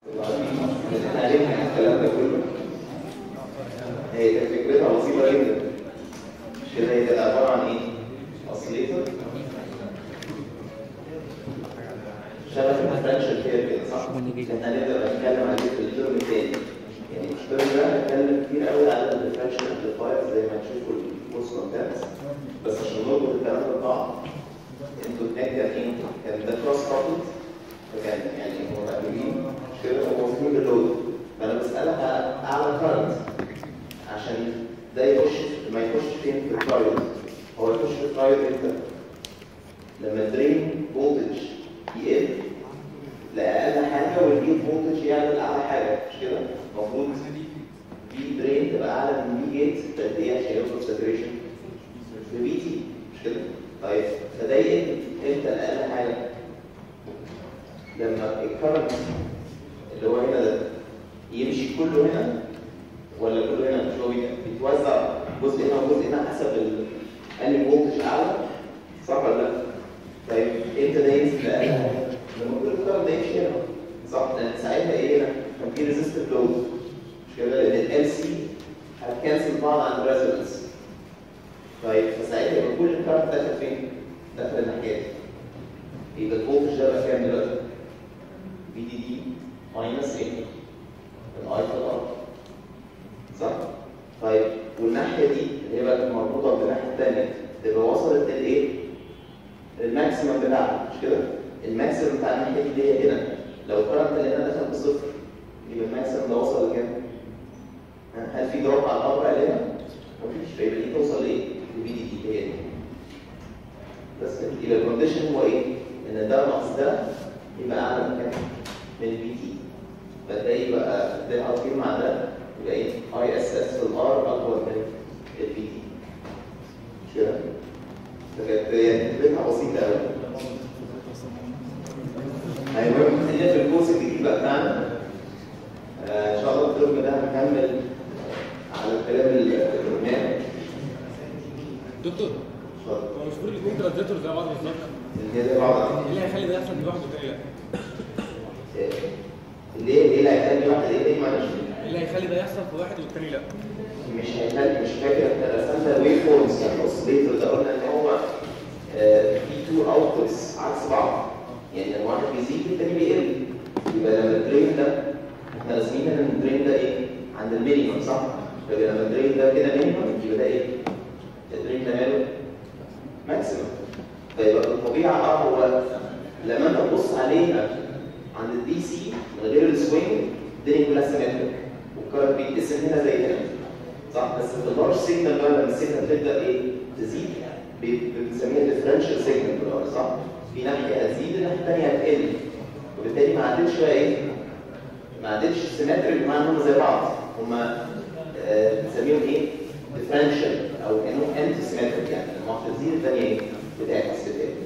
احنا عرفنا الكلام ده كله هي كانت فكرتها بسيطه جدا مش كده هي كانت عباره عن ايه؟ اوسيليتور شبه الديفرنشال كير كده صح؟ احنا هنبدا نتكلم عليه في الترم الثاني يعني الترم ده هنتكلم كتير قوي على الديفرنشال امبليفاير زي ما هتشوفوا الكورس كونتنتس بس عشان نربط الكلام ده ببعض انتوا هناك كان ايه؟ كان ده كروس كابلد فكان يعني هم مقبولين مش كده هو موجود باللود فانا بسالك على اعلى كارنت عشان ده يخش ما يخش فين في الترايل هو يخش في الترايل امتى؟ لما الدرين فولتج يقل لاقل حاجه والجيت فولتج يعلى لاعلى حاجه مش كده؟ المفروض في درين تبقى اعلى من في جيت قد ايه عشان يوصل ساتوريشن في بي تي مش كده؟ طيب فده يقل امتى لاقل حاجه؟ لما الكرنت اللي هو هنا ده يمشي كله هنا ولا كله هنا مش هو بيتوزع جزء هنا وجزء هنا حسب انهي فولتج اعلى صح ولا لا؟ طيب امتى ده ينزل لاقل حاجه؟ لما كل الكرنت ده يمشي هنا صح؟ لان ساعتها ايه هنا؟ كان في ريزيستيف لود مش كده؟ لان ال سي هتكنسل بعض عن الريزونانس طيب فساعتها يبقى كل الكرنت داخل فين؟ داخل الناحيه دي يبقى الفولتج ده بقى كام دلوقتي؟ في دي دي ماينس ايه؟ الاي في الار صح؟ طيب والناحيه دي اللي هي بقى مربوطه بالناحيه الثانيه تبقى وصلت للايه؟ الماكسيمم بتاعها مش كده؟ الماكسيمم بتاع الناحيه دي اللي هي هنا لو الكرنت اللي هنا دخل بصفر يبقى الماكسيمم ده وصل لكام؟ هل في دروب على الار بقى هنا؟ مفيش فيبقى دي توصل لايه؟ لبي دي دي هي دي بس كده يبقى الكونديشن هو ايه؟ ان ده ناقص ده يبقى اعلى من كام؟ من البي تي فده يبقى ده الار مع ده يبقى ايه؟ اي اس اس في الار اكبر من البي تي مش كده؟ فكانت يعني فكرتها بسيطه قوي المهم خلينا في الكورس الجديد بقى بتاعنا آه ان شاء الله الترم ده هنكمل على الكلام اللي قلناه دكتور اتفضل هو مش المفروض الاثنين ترانزيتور زي بعض بالظبط اللي هي زي بعض ايه اللي هيخلي ده يحصل في واحد والتاني لا؟ ليه ليه لا يخلي واحد ايه ليه معلش ايه اللي هيخلي ده يحصل في واحد والتاني لا؟ مش هيخلي مش فاكر انت رسمت الويف فورمز يعني الاوسيليتور ده قلنا ان هو آه، في تو اوتبوتس عكس بعض يعني لما واحد بيزيد التاني بيقل يبقى لما الدرين ده احنا راسمين ان الدرين ده ايه؟ عند المينيمم صح؟ يبقى لما الدرين ده كده مينيمم يبقى ده ايه؟ الدرين ده ماله؟ ماكسيمم فيبقى الطبيعه اه هو لما انت تبص عليها عند الدي سي من غير السوينج الدنيا كلها سيمتريك والكارت بيتقسم هنا زي هنا صح بس في اللارج سيجنال بقى لما السيجنال تبدا ايه تزيد بي- بنسميها ديفرنشال سيجنال بالعربي صح؟ في ناحيه هتزيد الناحيه الثانيه هتقل وبالتالي ما عدتش بقى ايه؟ ما عدتش سيمتريك بمعنى ان هم زي بعض هم آه، بنسميهم ايه؟ ديفرنشال او كانهم انتي سيمتريك يعني لما واحده تزيد الثانيه ايه؟ بتعكس بتقل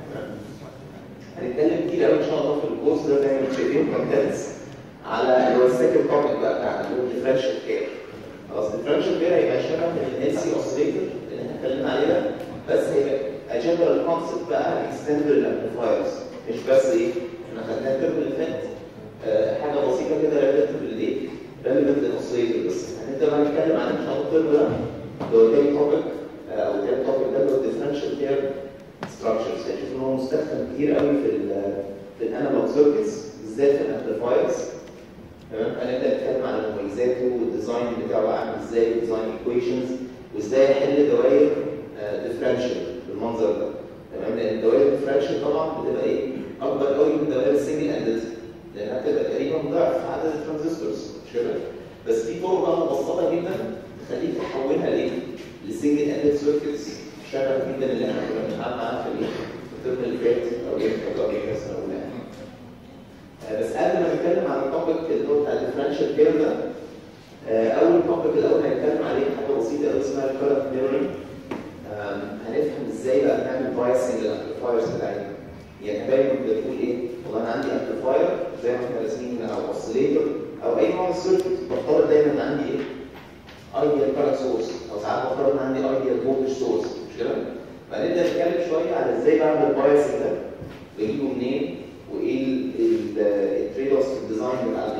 هنتكلم كتير قوي ان شاء الله في الكورس ده زي ما انتم شايفين كونتنتس على اللي هو السكند توبيك بقى بتاعنا اللي هو الديفرنشال كير خلاص الديفرنشال كير هيبقى شبه ال سي اوسيليتور اللي احنا اتكلمنا عليه ده بس هيبقى جنرال كونسبت بقى اكستندبل الامبليفايرز مش بس ايه احنا خدناها الترم اللي فات آه، حاجه بسيطه كده ريليتيف للايه؟ ريليتيف للاوسيليتور بس هنبدا بقى نتكلم عن ان شاء الله الترم ده اللي هو تاني توبيك او تاني توبيك ده اللي هو الديفرنشال كير ستراكشرز هنشوف ان هو مستخدم كتير قوي في ال في الانالوج سيركتس بالذات في الامبليفايرز تمام هنبدا نتكلم عن مميزاته والديزاين بتاعه عامل ازاي والديزاين ايكويشنز وازاي يحل دوائر ديفرنشال بالمنظر ده تمام لان الدوائر الديفرنشال طبعا بتبقى ايه اكبر قوي من دوائر السنجل اندد لانها بتبقى تقريبا ضعف عدد الترانزستورز مش كده بس في طرق بقى مبسطه جدا تخليك تحولها لايه؟ لسنجل اندد سيركتس شبه جدا اللي احنا كنا بنتعامل معاها في الايه؟ في الترم اللي فات او ايه في او ايه السنه الاولى يعني. آه، بس قبل ما نتكلم عن التوبيك اللي هو بتاع الديفرنشال كير ده آه، اول توبيك الاول هنتكلم عليه حاجه بسيطه قوي اسمها الكارت ميرورنج هنفهم ازاي بقى نعمل بايسنج للامبليفايرز بتاعتنا يعني دايما بتقول ايه والله انا عندي امبليفاير زي ما احنا راسمين هنا او اوسيليتور او اي نوع من السيركت بفترض دايما ان عندي ايه ايديال كارنت سورس او ساعات بفترض ان عندي ايديال فولتج سورس مش كده؟ فنبدا نتكلم شويه على ازاي بعمل البايسنج ده بجيبه منين وايه التريد اوف في الديزاين بتاع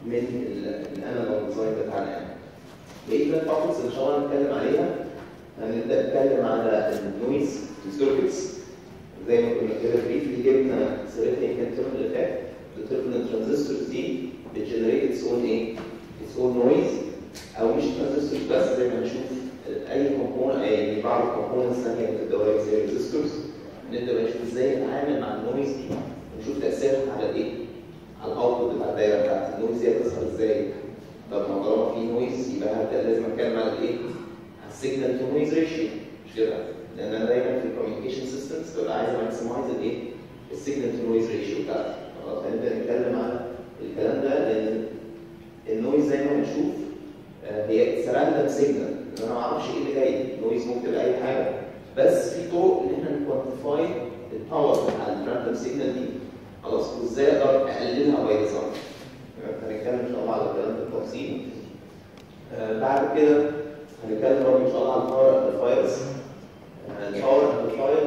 من الانالوج ديزاين بتاعنا يعني. بقيه التوبكس ان شاء الله نتكلم عليها هنبدا نتكلم على النويز سيركتس زي ما كنا كده بريفلي جبنا سيرتها يمكن الترم اللي فات الترم ترانزستورز دي بتجنريت اتس اون ايه؟ اتس اون نويز او مش ترانزستورز بس زي ما هنشوف اي كومبوننت يعني بعض الكومبوننتس ثانيه في الدوائر زي الريزستورز نبدا نشوف ازاي نتعامل مع النويز دي ونشوف تاثيرها على الايه؟ على الاوتبوت بتاع الدايره بتاعت النويز دي هتظهر ازاي؟ طب ما طالما في نويز يبقى هبدا لازم اتكلم على الايه؟ على السيجنال تو نويز ريشيو مش كده؟ لان انا دايما في الكوميونيكيشن سيستمز ببقى عايز ماكسمايز الايه؟ السيجنال تو نويز ريشيو بتاعتي خلاص هنبدا نتكلم على الكلام ده لان النويز زي ما بنشوف آه، هي اتس راندم سيجنال انا ما اعرفش ايه اللي جاي نويز ممكن تبقى اي حاجه بس في طرق ان احنا نكوانتيفاي الباور بتاع الراندم سيجنال دي خلاص وازاي اقدر اقللها باي ديزاين هنتكلم ان شاء الله على الكلام ده بالتفصيل آه، بعد كده هنتكلم برضه ان شاء الله على الباور امبليفايرز الباور امبليفايرز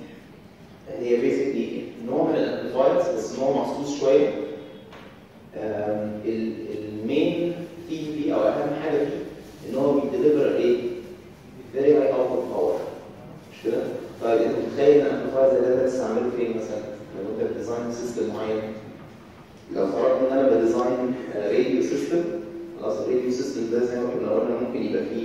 هي بيزيكلي نوع من الامبليفايرز بس نوع مخصوص شويه آم، ال- المين ثيم فيه او اهم حاجه فيه ان هو بيديليفر ايه؟ فيري هاي اوتبوت باور مش كده؟ طيب انت متخيل ان امبليفاير زي ده تستعمله فين مثلا؟ لو انت بتديزاين سيستم معين لو فرضنا ان انا بديزاين راديو سيستم خلاص الراديو سيستم ده زي ما كنا قلنا ممكن يبقى فيه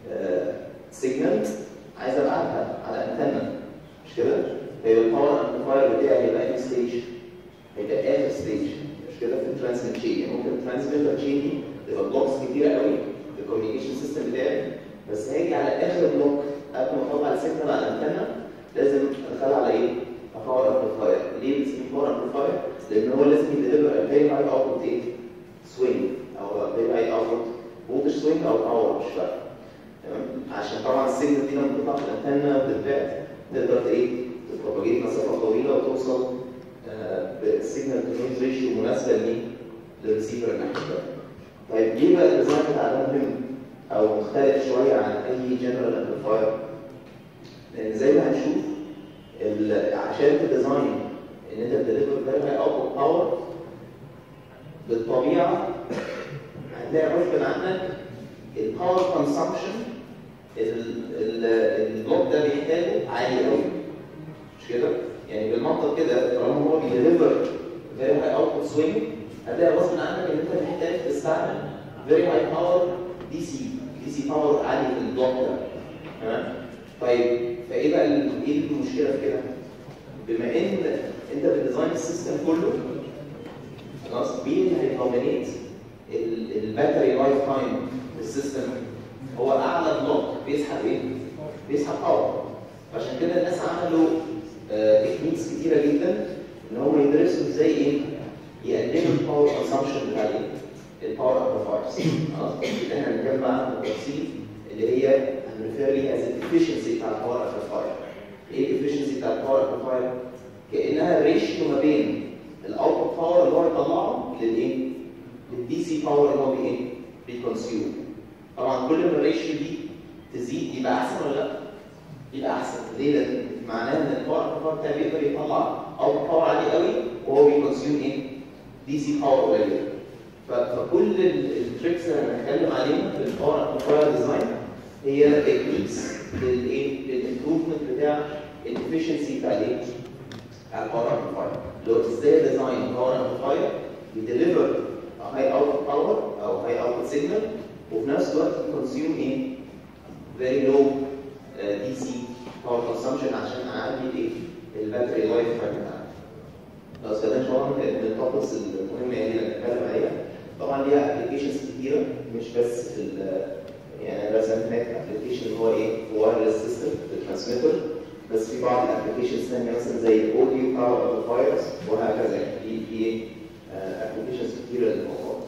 سيجنال عايز ابعتها على انتنه مش كده؟ فيبقى الباور امبليفاير بتاعي هيبقى اي ستيج؟ هيبقى اخر ستيج مش كده في الترانسميت تشين يعني ممكن الترانسميتر تشين دي تبقى بلوكس كتيره قوي في الكوميونيكيشن سيستم بتاعي بس هاجي على اخر بلوك قبل ما اطلع السيجنال على الانتنه لازم ادخلها على ايه؟ باور امبليفاير ليه بنسميه باور امبليفاير؟ لان هو لازم يديليفر فيري هاي اوتبوت ايه؟ سوينج او فيري هاي اوتبوت فولتج سوينج او باور مش فارقه تمام عشان طبعا السيجنال دي لما تطلع في الانتنه وتتبعت تقدر ايه؟ تبروباجيت مسافه طويله وتوصل بالسيجنال تو نويز ريشيو مناسبه لمين؟ للريسيفر الناحيه الثانيه. طيب ليه بقى الديزاين بتاع ده مهم او مختلف شويه عن اي جنرال امبليفاير؟ لان زي ما هنشوف ال- عشان تديزاين ان انت تديليفر فيري هاي اوتبوت باور بالطبيعه هتلاقي غصب عنك الباور كونسامشن البلوك ده بيحتاجه عالي قوي مش كده؟ يعني بالمنطق كده طالما هو بيديليفر فيري هاي اوتبوت سوينج هتلاقي غصب عنك ان انت محتاج تستعمل فيري هاي باور دي سي دي سي باور عالي في البلوك ده تمام؟ طيب فايه بقى ال- ايه المشكله في كده؟ بما ان انت بتديزاين السيستم كله خلاص مين اللي هيدومينيت الباتري لايف تايم في السيستم هو اعلى بلوك بيسحب ايه؟ بيسحب باور عشان كده الناس عملوا تكنيكس كتيره جدا ان هم يدرسوا ازاي ايه؟ يقللوا الباور كونسامشن بتاع ايه؟ الباور امبليفايرز خلاص اللي احنا هنتكلم عنها بالتفصيل اللي هي هنريفير ليها از الافشنسي بتاع الباور امبليفاير ايه الافشنسي بتاع الباور امبليفاير؟ كانها ريشيو ما بين الاوتبوت باور اللي هو يطلعه للايه؟ للدي سي باور اللي هو بايه؟ بيكونسيوم طبعا كل ما الريشيو دي تزيد يبقى احسن ولا لا؟ يبقى احسن ليه؟ لان معناه ان الباور امبليفاير بتاعي بيقدر يطلع اوتبوت باور عالي قوي وهو بيكونسيوم ايه؟ دي سي باور قليل ف- فكل ال- التريكس اللي هنتكلم عليها في الباور امبليفاير ديزاين هي تكنيكس للايه؟ للامبروفمنت بتاع الافشنسي بتاع الايه؟ بتاع الباور امبليفاير اللي هو ازاي ديزاين باور امبليفاير يديليفر هاي اوتبوت باور او هاي اوتبوت سيجنال وفي نفس الوقت يكونسيوم ايه؟ very low دي سي باور كونسامشن عشان اعلي الايه؟ الباتري لايف تايم بتاعنا. بس فده ان شاء الله من التوبكس المهمه يعني اللي هنتكلم عليها. طبعا ليها ابلكيشنز كتيره مش بس في ال يعني انا رسمت هناك ابلكيشن اللي هو ايه؟ وايرلس سيستم الترانسميتر بس في بعض الابلكيشنز ثانيه مثلا زي الاوديو باور امبليفايرز وهكذا يعني في في ابلكيشنز كتيره للموضوع.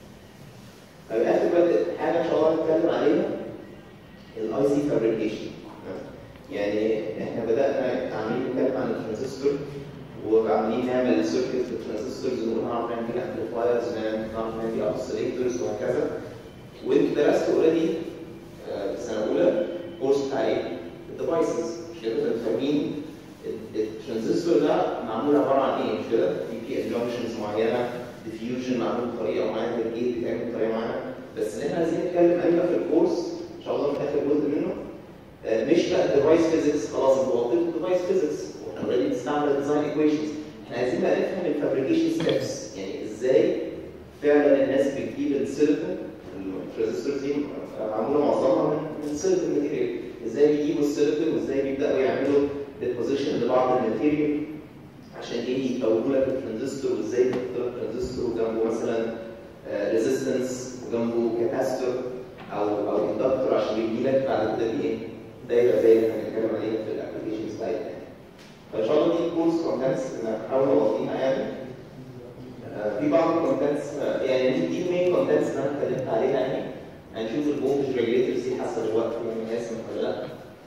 طيب اخر بقى حاجه ان شاء الله هنتكلم عليها الاي سي فابريكيشن يعني احنا بدانا عاملين نتكلم عن الترانزستور وعاملين نعمل سيركت في الترانزستورز ونعرف نعمل فيها امبليفايرز ونعرف نعمل فيها اوسيليتورز وهكذا وانتوا درستوا اوريدي في سنه اولى كورس بتاع ايه؟ الديفايسز مش كده انتوا فاهمين الترانزستور ده معمول عباره عن ايه مش كده؟ في بي ان جانكشنز معينه ديفيوجن معمول بطريقه معينه الجيت بيتعمل بطريقه معينه بس اللي احنا عايزين نتكلم عليه بقى في الكورس ان شاء الله في اخر جزء منه آه، مش بقى ديفايس فيزيكس خلاص انت وضيت ديفايس فيزيكس واحنا اوريدي بنستعمل ديزاين ايكويشنز احنا عايزين بقى نفهم الفابريكيشن ستيبس يعني ازاي فعلا الناس بتجيب السيليكون الترانزستور دي معموله معظمها من من سيليكون ماتيريال ازاي بيجيبوا السيليكون وازاي بيبداوا يعملوا ديبوزيشن لبعض الماتيريال عشان ايه يقوموا لك الترانزستور وازاي تحط لك ترانزستور وجنبه مثلا ريزيستنس وجنبه كاباستور او او اندكتور عشان يجي لك بعد كده دي ايه دايره زي اللي هنتكلم عليها في الابلكيشنز بتاعتنا فان شاء الله دي كورس كونتنتس نحاول نغطيها يعني آه، في بعض الكونتنتس يعني دي دي المين كونتنتس اللي انا اتكلمت عليها يعني هنشوف الفولتج ريجليترز دي حسب الوقت مناسب ولا لا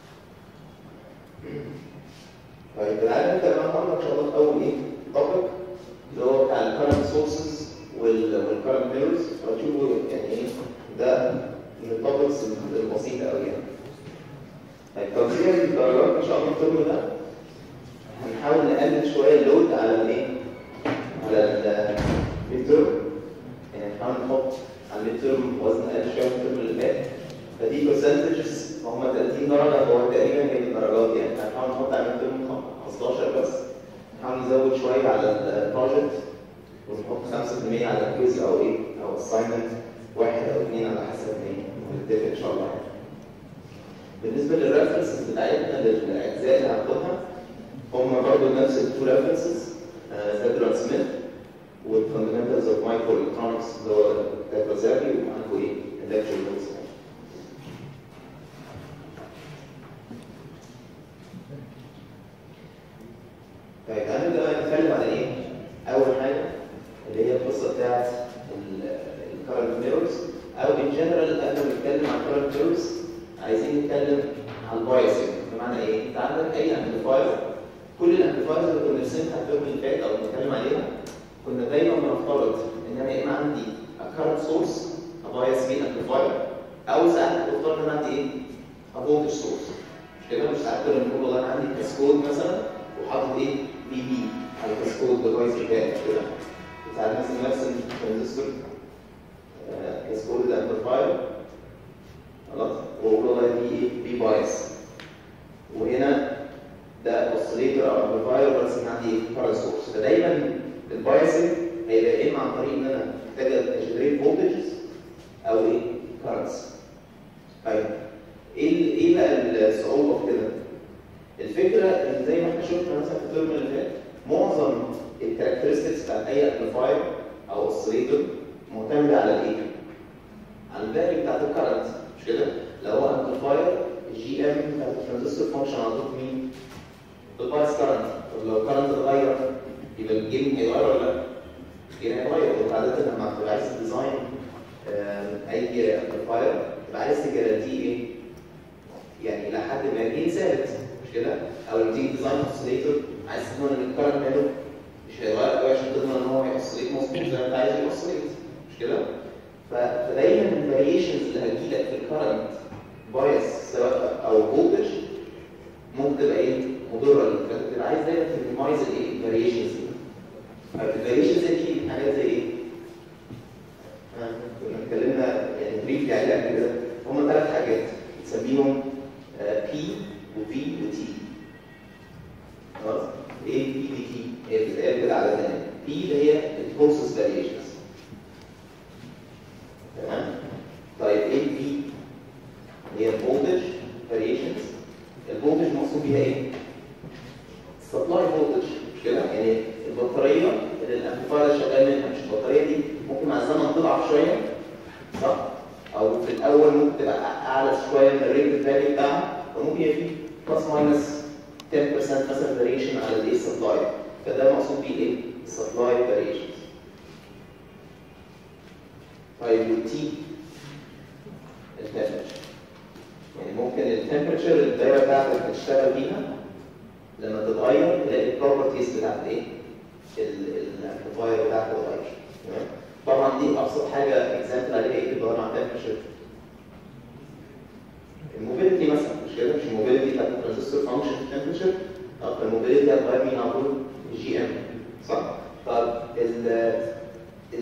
طيب تعالى نبدا بقى النهارده ان شاء الله في اول ايه؟ توبيك اللي هو بتاع الكرنت سورسز والكرنت ميرورز هتشوفوا يعني ايه ده من التوبكس البسيطه قوي يعني. طيب توزيع الدرجات ان شاء الله الترم ده هنحاول نقلل شويه اللود على الايه؟ على الميد ترم يعني نحاول نحط على الميد ترم وزن اقل شويه من الترم اللي فات فدي برسنتجز هم 30 درجه هو تقريبا هي الدرجات يعني هنحاول نحط على الميد ترم 15 بس نحاول نزود شويه على البروجكت ونحط 5% على الكويز او ايه او اساينمنت واحد او اثنين على حسب ايه ونتفق ان شاء الله يعني. بالنسبه للريفرنسز بتاعتنا للاجزاء اللي هناخدها هم برضه نفس التو ريفرنسز زادران سميث والفاندمنتالز اوف مايكرو الكترونكس اللي هو تاكوزابي ومعاكم ايه الليكتشر نوتس طيب هنبدا بقى نتكلم على ايه؟ اول حاجه اللي هي القصه بتاعت الكارنت ميرورز او ان جنرال قبل ما نتكلم عن الكارنت ميرورز عايزين نتكلم عن البايسنج بمعنى ايه؟ انت عندك اي امبليفاير كل الامبليفايرز اللي كنا بنرسمها الترم اللي فات او بنتكلم عليها كنا دايما بنفترض ان انا يا اما عندي كارنت سورس ابايس بيه امبليفاير او ساعات بفترض ان انا عندي ايه؟ فولتج سورس مش كده مش ساعات كنا بنقول والله انا عندي كاسكود مثلا وحاطط ايه؟ بي بي على الكاسكود ديفايس بتاعي مش كده ساعات مثلا نفس الترانزستور كاسكود الامبليفاير خلاص واقول والله دي ايه؟ بي بايس وهنا ده اوسيليتور او امبليفاير بس عندي ايه؟ كارنت سورس فدايما البايسنج هيبقى اما عن طريق ان انا محتاج اجنريت فولتجز او ايه؟ كارنتس طيب ايه ايه بقى الصعوبه في كده؟ الفكره ان زي ما احنا شفنا مثلا في الترم اللي فات معظم الكاركترستكس بتاعت اي امبليفاير او اوسيليتور معتمده على الايه؟ على الفاليو بتاعت الكرنت مش كده؟ لو هو امبليفاير الجي ام بتاعت الترانزستور فانكشن على ضغط مين؟ البايس كرنت طب لو الكرنت اتغير يبقى الجيم هيتغير ولا لا؟ الجيم هيتغير وعادة لما تبقى عايز تديزاين اي امبليفاير تبقى عايز تجارانتيه ايه؟ يعني الى حد ما جين ثابت مش كده؟ او لما تيجي ديزاين اوسيليتور عايز تضمن ان الكرنت ماله مش هيتغير قوي عشان تضمن ان هو هيوصليت مظبوط زي ما انت عايز يوصليت مش كده؟ فدايما الفاريشنز اللي هتجيلك في الكرنت بايس سواء او فولتج ممكن تبقى ايه؟ مضره ليك فتبقى عايز دايما تميمايز الايه؟ الفاريشنز دي. الفاريشنز دي حاجات زي ايه؟ كنا اتكلمنا يعني بريفلي عليها قبل كده هم ثلاث حاجات بنسميهم بي وبي وتي خلاص؟ ايه بي دي تي؟ هي بتتقال كده على ثاني بي اللي هي البروسيس فاريشنز تمام؟ طيب ايه بي؟ اللي هي الفولتج فاريشنز الفولتج مقصود بيها ايه؟ سبلاي فولتج مش كده؟ يعني البطاريه اللي الامبليفاير شغال منها مش البطاريه دي ممكن مع الزمن تضعف شويه صح؟ او في الاول ممكن تبقى اعلى شويه من الريت فاليو بتاعها وممكن يبقى في بلس ماينس 10% مثلا فاريشن على الايه سبلاي فده مقصود بيه ايه؟ السبلاي فاريشنز طيب والتي التمبرتشر يعني ممكن التمبرتشر الدايره بتاعتك بتشتغل بيها لما تتغير تلاقي البروبرتيز بتاعت ايه؟ الامبليفاير بتاعك تتغير تمام؟ طبعا دي ابسط حاجه اكزامبل عليها ايه تبقى مع التمبرتشر الموبيليتي مثلا مش كده مش الموبيليتي بتاعت الترانزستور فانكشن التمبرتشر طب الموبيليتي هتغير مين على طول؟ الجي ام صح؟ طب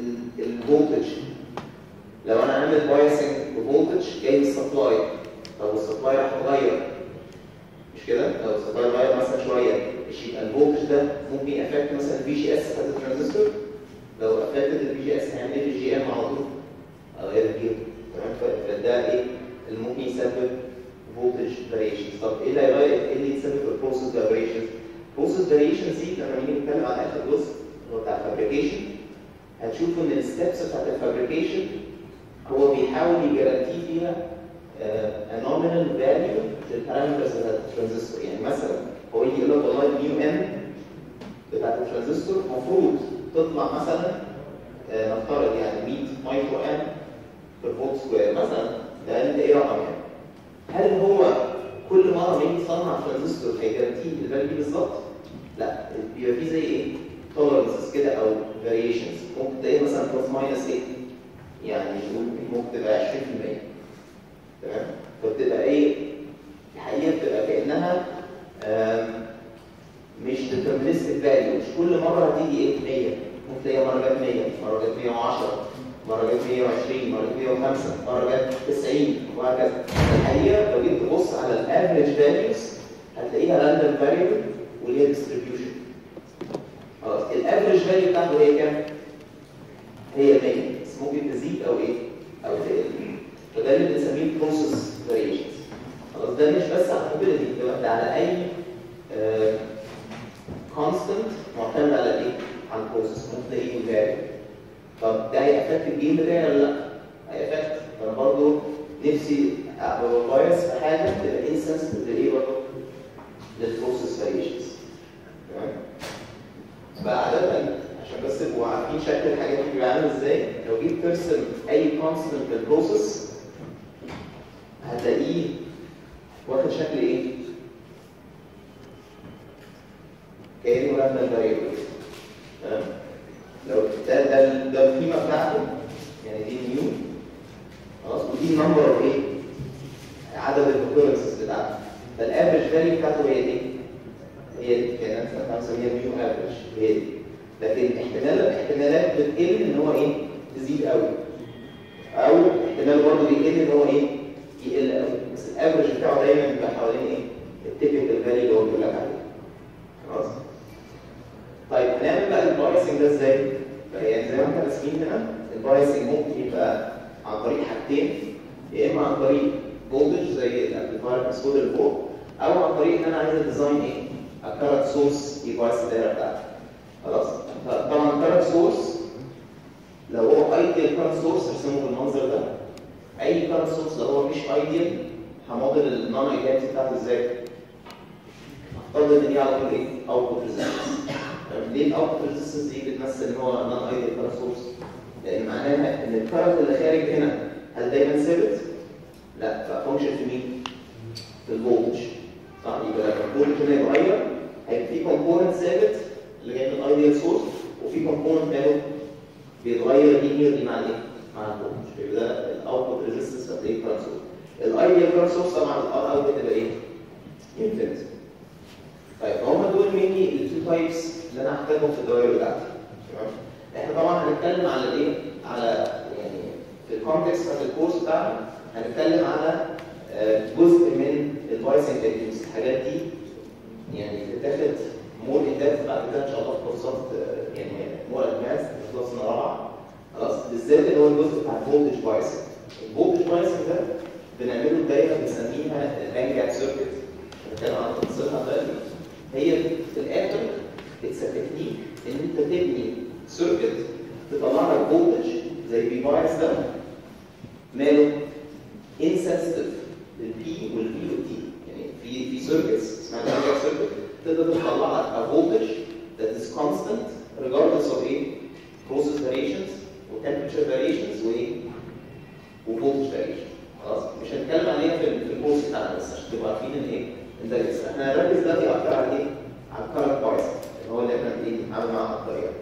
ده ممكن يأفكت مثلا الفي جي اس بتاعت الترانزستور لو افكتت الفي جي اس هيعمل ايه في الجي ام على طول؟ غير الجير تمام ف- فده ايه اللي ممكن يسبب فولتج فاريشنز طب ايه اللي هيغير ايه اللي يسبب البروسيس فاريشنز؟ البروسيس فاريشنز دي لما نيجي نتكلم على اخر جزء اللي هو بتاع الفابريكيشن هتشوفوا ان الستبس بتاعت الفابريكيشن هو بيحاول يجارانتي فيها نومينال فاليو للبارامترز بتاعت الترانزستور يعني مثلا هو يجي يقول لك والله الميو ام بتاعت الترانزستور المفروض تطلع مثلا آه، نفترض يعني 100 مايكرو ام بير فولت سكوير مثلا ده ده ايه رقم يعني هل هو كل مره ما يجي يصنع ترانزستور هيجارانتي الفاليو دي بالظبط؟ لا بيبقى فيه زي ايه؟ تولرنسز كده او فاريشنز ممكن تلاقي مثلا بلس ماينس ايه؟ يعني ممكن ممكن تبقى 20% تمام؟ فبتبقى ايه؟ الحقيقه بتبقى كانها آم، مش deterministic value مش كل مره هتيجي ايه 100 ممكن تلاقيها مره جت 100 مره جت 110 مره جت 120 مره جت 105 مره جت 90 وهكذا الحقيقه لو جيت تبص على الافريج فاليوز هتلاقيها راندوم فاريبل واللي هي ديستريبيوشن خلاص الافريج فاليو بتاعته هي كام؟ هي 100 بس ممكن تزيد او ايه؟ او تقل فده اللي بنسميه بروسيس فاريشنز خلاص ده مش بس على الموبيليتي ده ده على اي كونستنت معتمد على ايه؟ على البروسيس ممكن تلاقيه فاري طب ده هيأفكت الجيم بتاعي ولا لا؟ هيأفكت فانا برضه نفسي ابقى بايس في حاجه تبقى انسنسيتيف لايه برضه؟ للبروسيس فاريشنز تمام؟ فعادة عشان بس تبقوا عارفين شكل الحاجات دي بيبقى عامل ازاي لو جيت ترسم اي كونستنت في البروسيس هتلاقيه واخد شكل ايه؟ كانه راندوم فاريبل تمام لو ده ده ده القيمه بتاعته يعني دي نيو خلاص ودي نمبر اوف ايه؟ عدد الاوكورنسز بتاعته فالافرج فاليو بتاعته هي دي هي دي كانت بنسميها نيو افرج هي دي لكن احتمال احتمالات بتقل ان هو ايه؟ تزيد قوي او احتمال برضه بيقل ان هو ايه؟ يقل قوي بس الافرج بتاعه دايما بيبقى حوالين ايه؟ التيبيكال فاليو اللي هو بيقول لك عليه خلاص طيب هنعمل بقى البايسنج ده ازاي؟ يعني زي ما احنا راسمين هنا البايسنج ممكن يبقى عن طريق حاجتين يا اما عن طريق فولتج زي الامبليفاير مسكود اللي فوق او عن طريق ان انا عايز اديزاين ايه؟ الكارت سورس ديفايس الدايره بتاعتي خلاص طبعا الكارت سورس لو هو ايديال كارت سورس ارسمه بالمنظر ده اي كارت سورس لو هو مش ايديال هموديل النون ايديالتي بتاعته ازاي؟ افترض ان دي على طول ايه؟ اوتبوت ريزيستنس ليه الاوتبوت ريزيستنس دي بتمثل ان هو نون ايديال كارت سورس؟ لان معناها ان الكارت اللي خارج هنا هل دايما ثابت؟ لا ففانكشن في مين؟ في الفولتج صح يبقى لما الفولتج هنا يتغير هيبقى في كومبوننت ثابت اللي جاي من الايديال سورس وفي كومبوننت ماله بيتغير لينيرلي مع الايه؟ مع الفولتج يبقى ده الاوتبوت ريزيستنس اوف الايه كارت سورس الايديال كارت سورس طبعا الار اوت بتبقى ايه؟ انفينيتي طيب هم دول مينلي التو تايبس اللي انا هحتاجهم في الدوائر بتاعتي تمام احنا طبعا هنتكلم على الايه على يعني في الكونتكست بتاعت الكورس بتاعنا هنتكلم على آه، جزء من الفايسنج تكنيكس الحاجات دي يعني بتاخد مور ان ديبث بعد كده ان شاء الله في كورسات آه، يعني مور ادفانس في سنه رابعه خلاص بالذات اللي هو الجزء بتاع الفولتج فايسنج الفولتج فايسنج ده بنعمله دايره بنسميها البانج جاب سيركت هنتكلم عن تفاصيلها دلوقتي هي في الاخر اتس تكنيك ان انت تبني سيركت تطلع لك فولتج زي بي بايس ده ماله انسنسيتيف للبي والبي والتي يعني في في سيركتس اسمها دايناميك سيركت تقدر تطلع لك a voltage that is constant regardless of ايه process variations و temperature variations وايه وvoltage variations خلاص مش هنتكلم عليها في ال- في الكورس بتاعنا بس عشان تبقوا عارفين ان ايه ان ده لسه احنا هنركز دلوقتي اكتر على ايه على الكارنت بايس اللي هو اللي احنا ايه بنتعامل معاه على الطريقه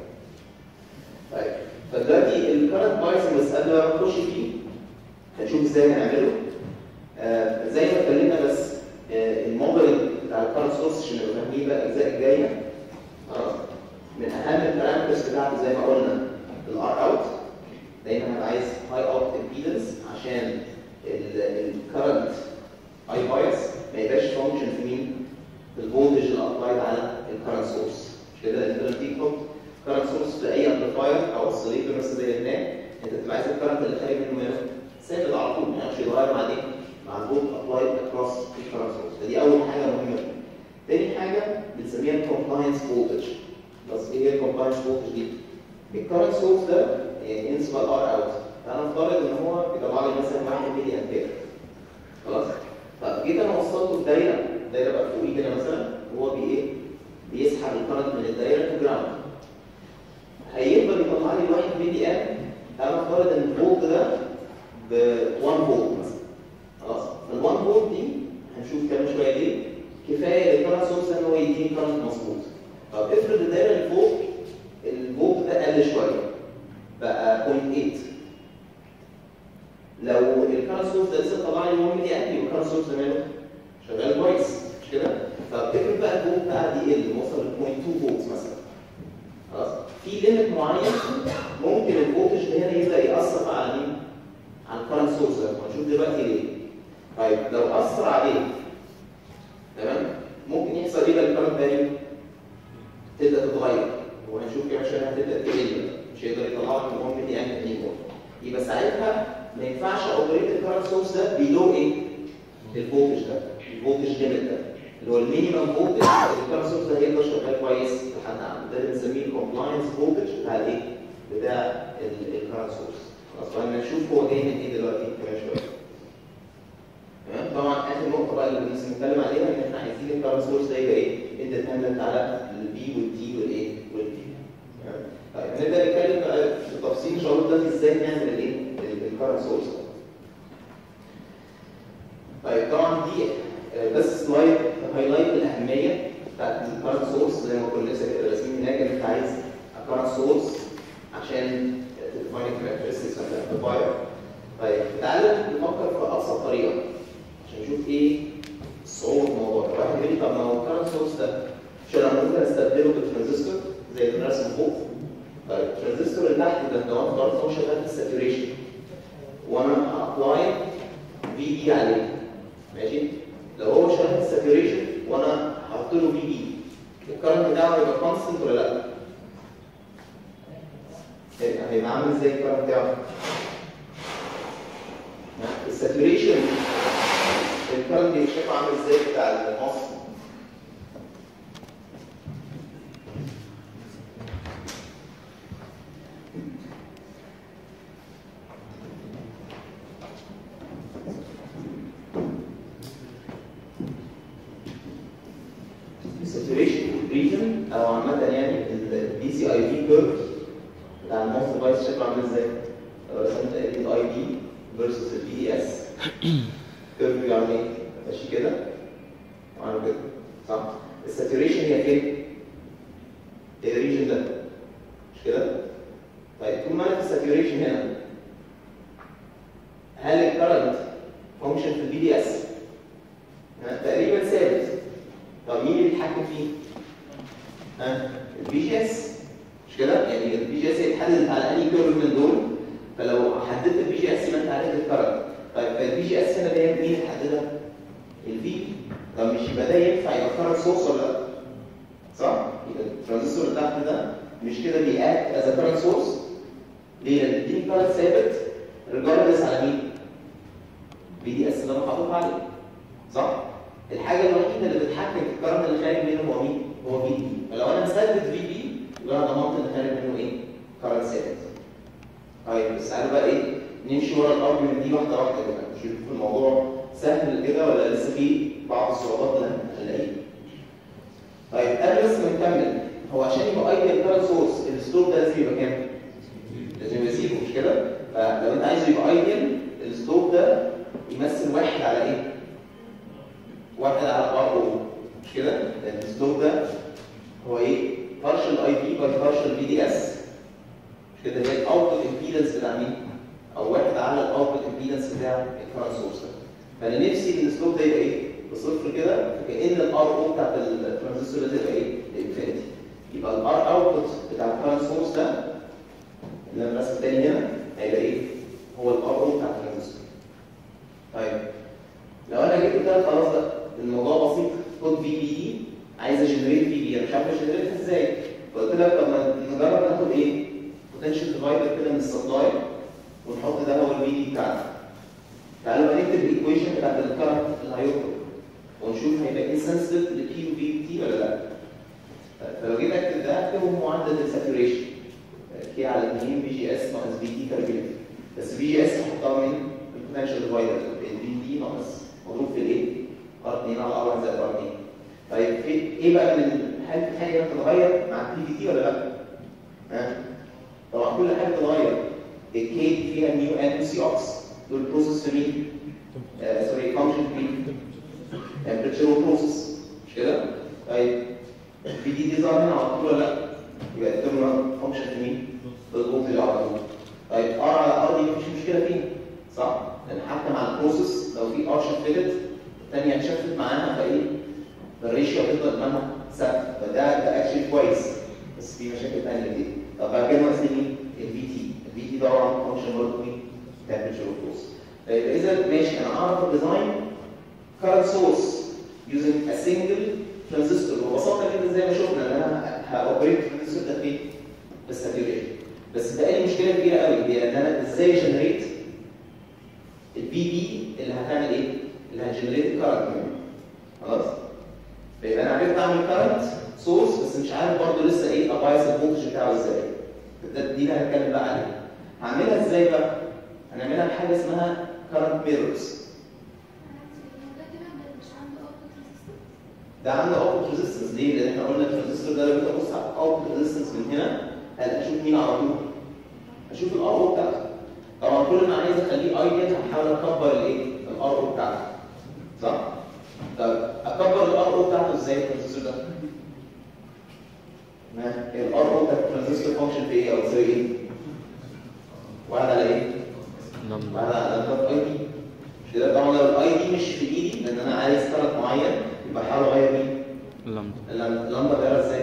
طيب فدلوقتي الكارنت بايس بس قبل ما نخش فيه هنشوف ازاي هنعمله آه زي ما اتكلمنا بس آه الموديل بتاع الكارنت سورس عشان نبقى فاهمين بقى الاجزاء الجايه خلاص من اهم البارامترز بتاعته زي ما قلنا الار اوت دايما هبقى عايز هاي اوت امبيدنس عشان الكرنت اي بايس ما يبقاش فانكشن في مين؟ في الفولتج اللي ابلايد على الكرنت سورس كارنت سورس في اي امبليفاير او اوسيليتور مثلا زي هناك انت بتبقى عايز الكارنت اللي خارج منه ماله ثابت على طول ما يعرفش يتغير مع ايه؟ مع الفولت ابلايد اكروس الكارنت سورس فدي اول حاجه مهمه تاني حاجه بنسميها الكومبلاينس فولتج بس ايه هي الكومبلاينس فولتج دي؟ الكارنت سورس ده يعني انس بقى ار اوت فانا افترض ان هو بيطلع لي مثلا 1 ملي امبير خلاص فجيت انا وصلته في دايره دايره بقى فوقيه كده مثلا وهو بي ايه بيسحب الكرنت من الدايره للجراوند هيفضل يطلع لي 1 ملي ام انا افترض ان الفولت ده ب 1 فولت مثلا خلاص ال 1 فولت دي هنشوف كمان شويه ليه كفايه للكرنت سورس ان هو يديني كرنت مظبوط طب افرض الدايره اللي فوق الفولت ده قل شويه بقى 0.8 لو الكارنت سورس ده لسه طلع لي 1 ملي امبير والكارنت سورس ده ماله شغال كويس مش كده؟ طب افرض بقى الفولت بتاع دي ال وصل ل 0.2 فولت مثلا خلاص في ليميت معين ممكن الفولتج ده هنا يبدا ياثر على مين؟ على الكارنت سورس ده وهنشوف دلوقتي ليه طيب لو اثر عليه تمام ممكن يحصل ايه بقى الكارنت فاليو؟ تبدا تتغير وهنشوف كمان شويه هتبدا تقل مش هيقدر يطلع لك من 1 ملي امبير انيمور يبقى ساعتها ما ينفعش اوبريت الكارنت سورس ده بيلو ايه؟ الفولتج ده الفولتج ليميت ده اللي هو المينيمم فولتج الكارنت سورس ده هيفضل شغال كويس لحد عنده ده اللي بنسميه الكومبلاينس فولتج بتاع الايه؟ بتاع الكارنت سورس خلاص فاحنا نشوف هو جاي من ايه دلوقتي كمان شويه تمام طبعا اخر نقطه بقى اللي بنتكلم عليها ان احنا عايزين الكارنت سورس ده يبقى ايه؟ اندبندنت على البي والتي والايه؟ والبي تمام طيب هنبدا نتكلم بقى في تفصيل ان شاء الله دلوقتي ازاي نعمل الايه؟ الكارنت سورس طيب طبعا دي آه، بس سلايد هايلايت الاهميه بتاعت الكارنت سورس زي ما كنا لسه كده راسمين هناك ان انت عايز كارنت سورس عشان تديفاين الكاركترستكس بتاعت الامبليفاير طيب تعالى نفكر في ابسط طريقه عشان نشوف ايه صعوبه الموضوع ده واحد يقول لي طب ما هو الكارنت سورس ده مش انا ممكن استبدله بالترانزستور زي الرسم فوق طيب الترانزستور اللي تحت ده لو انا افترضت هو شغال في الساتوريشن وانا ابلاي في بي عليه ماشي لو هو شغال في الساتوريشن وانا هحط له في بي الكرنت بتاعه هيبقى كونستنت ولا لا؟ هيبقى هيبقى عامل ازاي الكرنت بتاعه؟ الساتوريشن الكرنت بيتشاف عامل ازاي بتاع المصل الساتوريشن ريجن او عامه يعني الدي سي اي بي كيرف بتاع الموست ديفايس شكله عامل ازاي؟ لو رسمت الاي بي فيرسس البي دي اس كيرف يعني ايه؟ ماشي كده وعامل كده صح؟ الساتوريشن هي فين؟ هي الريجن ده مش كده؟ طيب طول ما انا في الساتوريشن هنا هل الكرنت فانكشن في البي دي اس تقريبا ثابت طب مين اللي بيتحكم فيه؟ ها؟ البي جي اس مش كده؟ يعني البي جي اس هيتحدد على انهي كيرف من دول فلو حددت البي جي اس يبقى انت عرفت الكرنت طيب فالبي جي اس هنا ده مين اللي حددها؟ الفي طب مش يبقى ده ينفع يبقى كرنت سورس ولا لا؟ صح؟ يبقى الترانزستور اللي تحت ده مش كده بيأكت از كرنت سورس ليه؟ لان بيديني كرنت ثابت ريجاردلس على مين؟ بي دي اس اللي انا حاططها عليه صح؟ الحاجه الوحيده اللي بتتحكم في الكرنت اللي خارج منه هو مين؟ هو في بي فلو انا مثبت في بي يبقى انا ضمنت اللي خارج منه ايه؟ كرنت ثابت طيب بس تعالوا بقى ايه؟ نمشي ورا الارجيومنت دي واحده واحده كده نشوف الموضوع سهل كده ولا لسه في بعض الصعوبات اللي هنلاقيها طيب قبل بس ما نكمل هو عشان يبقى ايديال كرنت سورس السلوب ده لازم يبقى كام؟ لازم يبقى زيرو مش كده؟ فلو انت عايزه يبقى ايديال السلوب ده يمثل واحد على ايه؟ واحد على ار او مش كده؟ لان السلوب ده هو ايه؟ partial اي بي باي partial بي دي اس مش كده هي الاوتبوت امبيدنس بتاع مين؟ او واحد على الاوتبوت امبيدنس بتاع الكرنت سورس ده فانا نفسي ان السلوب ده يبقى ايه؟ بصفر كده فكأن الار او بتاعت الترانزستور ده تبقى ايه؟ انفينيتي يبقى الار اوتبوت بتاع الكرنت سورس ده اللي انا راسم تاني هنا هيبقى ايه؟ هو الار او بتاع الترانزستور طيب لو انا جبت كده خلاص ده الموضوع بسيط خد في بي دي عايز اجنريت في بي انا مش عارف اجنريتها ازاي فقلت لك طب ما نجرب ناخد ايه؟ بوتنشال ديفايدر كده من السبلاي ونحط ده هو الفي دي بتاعنا. تعالوا بقى نكتب الايكويشن بتاعت الكرنت اللي هيخرج ونشوف هيبقى ايه سنسيتيف لكيو في تي ولا لا. فلو جيت اكتب ده اكتبه معدل الساتوريشن كي على 2 في جي اس ناقص في تي تربيع بس في جي اس هحطها من البوتنشال ديفايدر الفي تي ناقص مضروب في الايه؟ ار 2 على ار 1 زائد ار 2 طيب في ايه بقى من هل في حاجه تتغير مع البي في تي ولا لا؟ ها؟ طبعا كل حاجه بتتغير الكي دي فيها نيو ان سي اوكس دول بروسيس في مين؟ آه سوري فانكشن في تمبريتشر بروسيس مش كده؟ طيب البي دي دي ظاهر هنا على طول ولا لا؟ يبقى الترمينال فانكشن في مين؟ بالفولتج على طول طيب ار على ار دي مفيش مشكله فيه صح؟ لان حتى مع البروسيس لو في ار شفتت الثانيه اتشفت معاها فايه؟ الريشيو هتفضل قدامها ثابته فده ده اكشلي كويس بس في مشاكل ثانيه كتير طب بعد كده ناقص مين؟ الفي تي الفي تي طبعا فانكشن برضه مين؟ تمبريتشر اوف طيب اذا ماشي انا اعرف الديزاين current source using a single transistor ببساطه جدا زي ما شفنا ان انا هاوبريت الترانزستور ده فين؟ بالساتوريشن بس ده لي مشكله كبيره قوي هي ان انا ازاي جنريت البي بي اللي هتعمل ايه؟ اللي هتجنريت الكارنت خلاص؟ فيبقى انا عرفت اعمل كارنت سورس بس مش عارف برضه لسه ايه ابايس الفولتج بتاعه ازاي ده دي اللي هنتكلم بقى عليها هعملها ازاي بقى؟ هنعملها بحاجه اسمها كارنت ميرورز ده عنده اوتبوت ريزيستنس ليه؟ لان احنا قلنا الترانزستور ده لو جيت ابص على الاوتبوت ريزيستنس من هنا هل اشوف مين على طول؟ اشوف الار او بتاعته طبعا كل ما عايز اخليه ايديال هحاول اكبر الايه؟ الار او بتاعته صح؟ طب اكبر الار او بتاعته ازاي الترانزستور ده؟ الار او بتاع الترانزستور فانكشن في ايه او تساوي ايه؟ واحد على ايه؟ واحد على نمبر اي دي مش كده طبعا لو الاي دي مش في ايدي لان انا عايز كارت معين يبقى احاول اغير مين؟ اللمبة اللمبه غيرها ازاي؟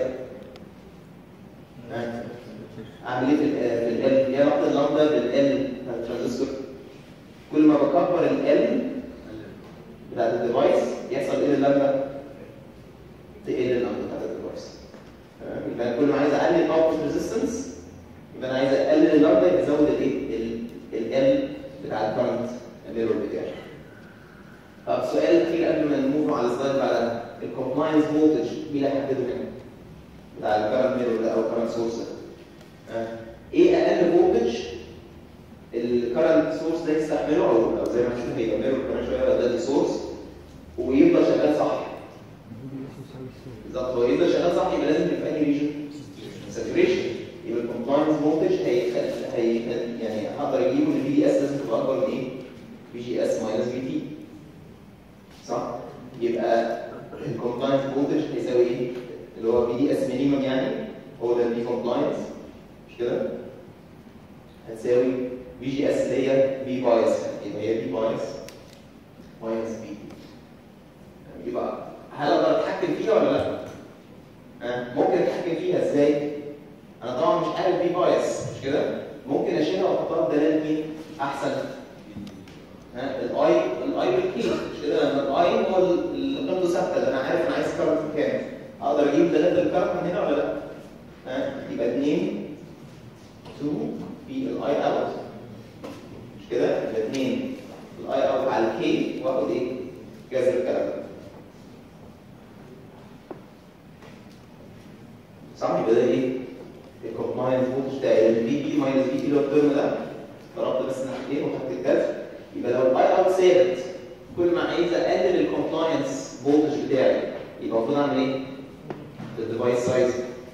ها؟ اعمل ايه في ال في ال ايه علاقه اللمبه بالال بتاع الترانزستور؟ كل ما بكبر ال بتاعت الديفايس يحصل ايه للمبه؟ تقل اللمبه بتاعت الديفايس تمام يبقى كل ما عايز اقلل الاوتبوت ريزيستنس يبقى انا عايز اقلل اللمبه يبقى ازود الايه؟ ال بتاع الكرنت الميرور بتاعي طب سؤال اخير قبل ما نموف على السلايد اللي بعدها الكومبلاينس فولتج مين اللي هيحدده هنا؟ بتاع الكرنت ميرور ده او الكرنت سورس ده آه. ايه اقل فولتج الكرنت سورس ده يستحمله او او زي ما هنشوف هيبقى ميرور كمان شويه ولا ده سورس ويفضل شغال صح بالظبط هو يفضل شغال صح يبقى لازم يبقى انهي ريجن؟ ساتوريشن يبقى الكومبلاينس فولتج هي هي يعني هقدر اجيبه ان الفي دي اس لازم تبقى اكبر من ايه؟ في جي اس ماينس في تي صح؟ يبقى الكومبلاينس فولتج هيساوي ايه؟ اللي هو في دي اس مينيمم يعني هو ده البي كومبلاينس مش كده؟ هتساوي في جي اس اللي هي في بايس يبقى هي في بايس ماينس في يبقى هل اقدر اتحكم فيها ولا لا؟ أه؟ ممكن اتحكم فيها ازاي؟ انا طبعا مش عارف في بايس مش كده؟ ممكن اشيلها واحطها بدلال مين؟ احسن الاي الاي بالكي مش كده لما الاي هو اللي قيمته ثابته ده انا عارف انا عايز كارت كام اقدر اجيب دلاله الكارت من هنا ولا لا؟ ها يبقى 2 2 في الاي اوت مش كده؟ يبقى 2 الاي اوت على الكي واخد ايه؟ جذر الكلام ده صح يبقى ده ايه؟ الكومبلاينس فولتج ده البي بي ماينس بي تي اللي هو الترم ده ضربت بس ناحيتين وخدت الجذر يبقى لو الاي اوت ثابت كل ما عايز اقلل الكومبلاينس فولتج بتاعي يبقى المفروض اعمل ايه؟ الديفايس سايز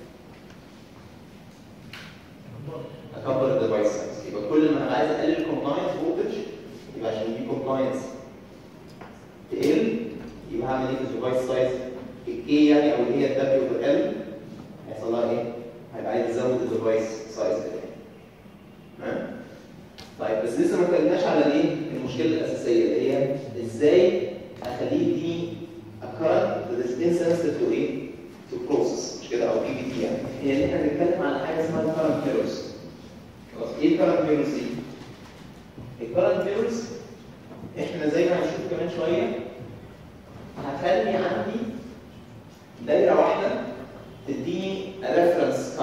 اكبر الديفايس سايز يبقى كل ما انا عايز اقلل الكومبلاينس فولتج يبقى عشان دي كومبلاينس تقل يبقى هعمل ايه في الديفايس سايز؟ الكي يعني او اللي هي الدبليو ال هيحصل لها ايه؟ هيبقى عايز ازود الديفايس سايز بتاعي تمام؟ طيب بس لسه ما اتكلمناش على الايه؟ المشكله الاساسيه اللي هي ازاي اخليه يديني كارنت that is insensitive to ايه؟ to process مش كده او بي بي تي يعني هي اللي احنا بنتكلم على حاجه اسمها الكارنت ميرورز خلاص ايه الكارنت ميرورز دي؟ الكارنت ميرورز احنا زي ما هنشوف كمان شويه هتخلي عندي دايره واحده تديني ريفرنس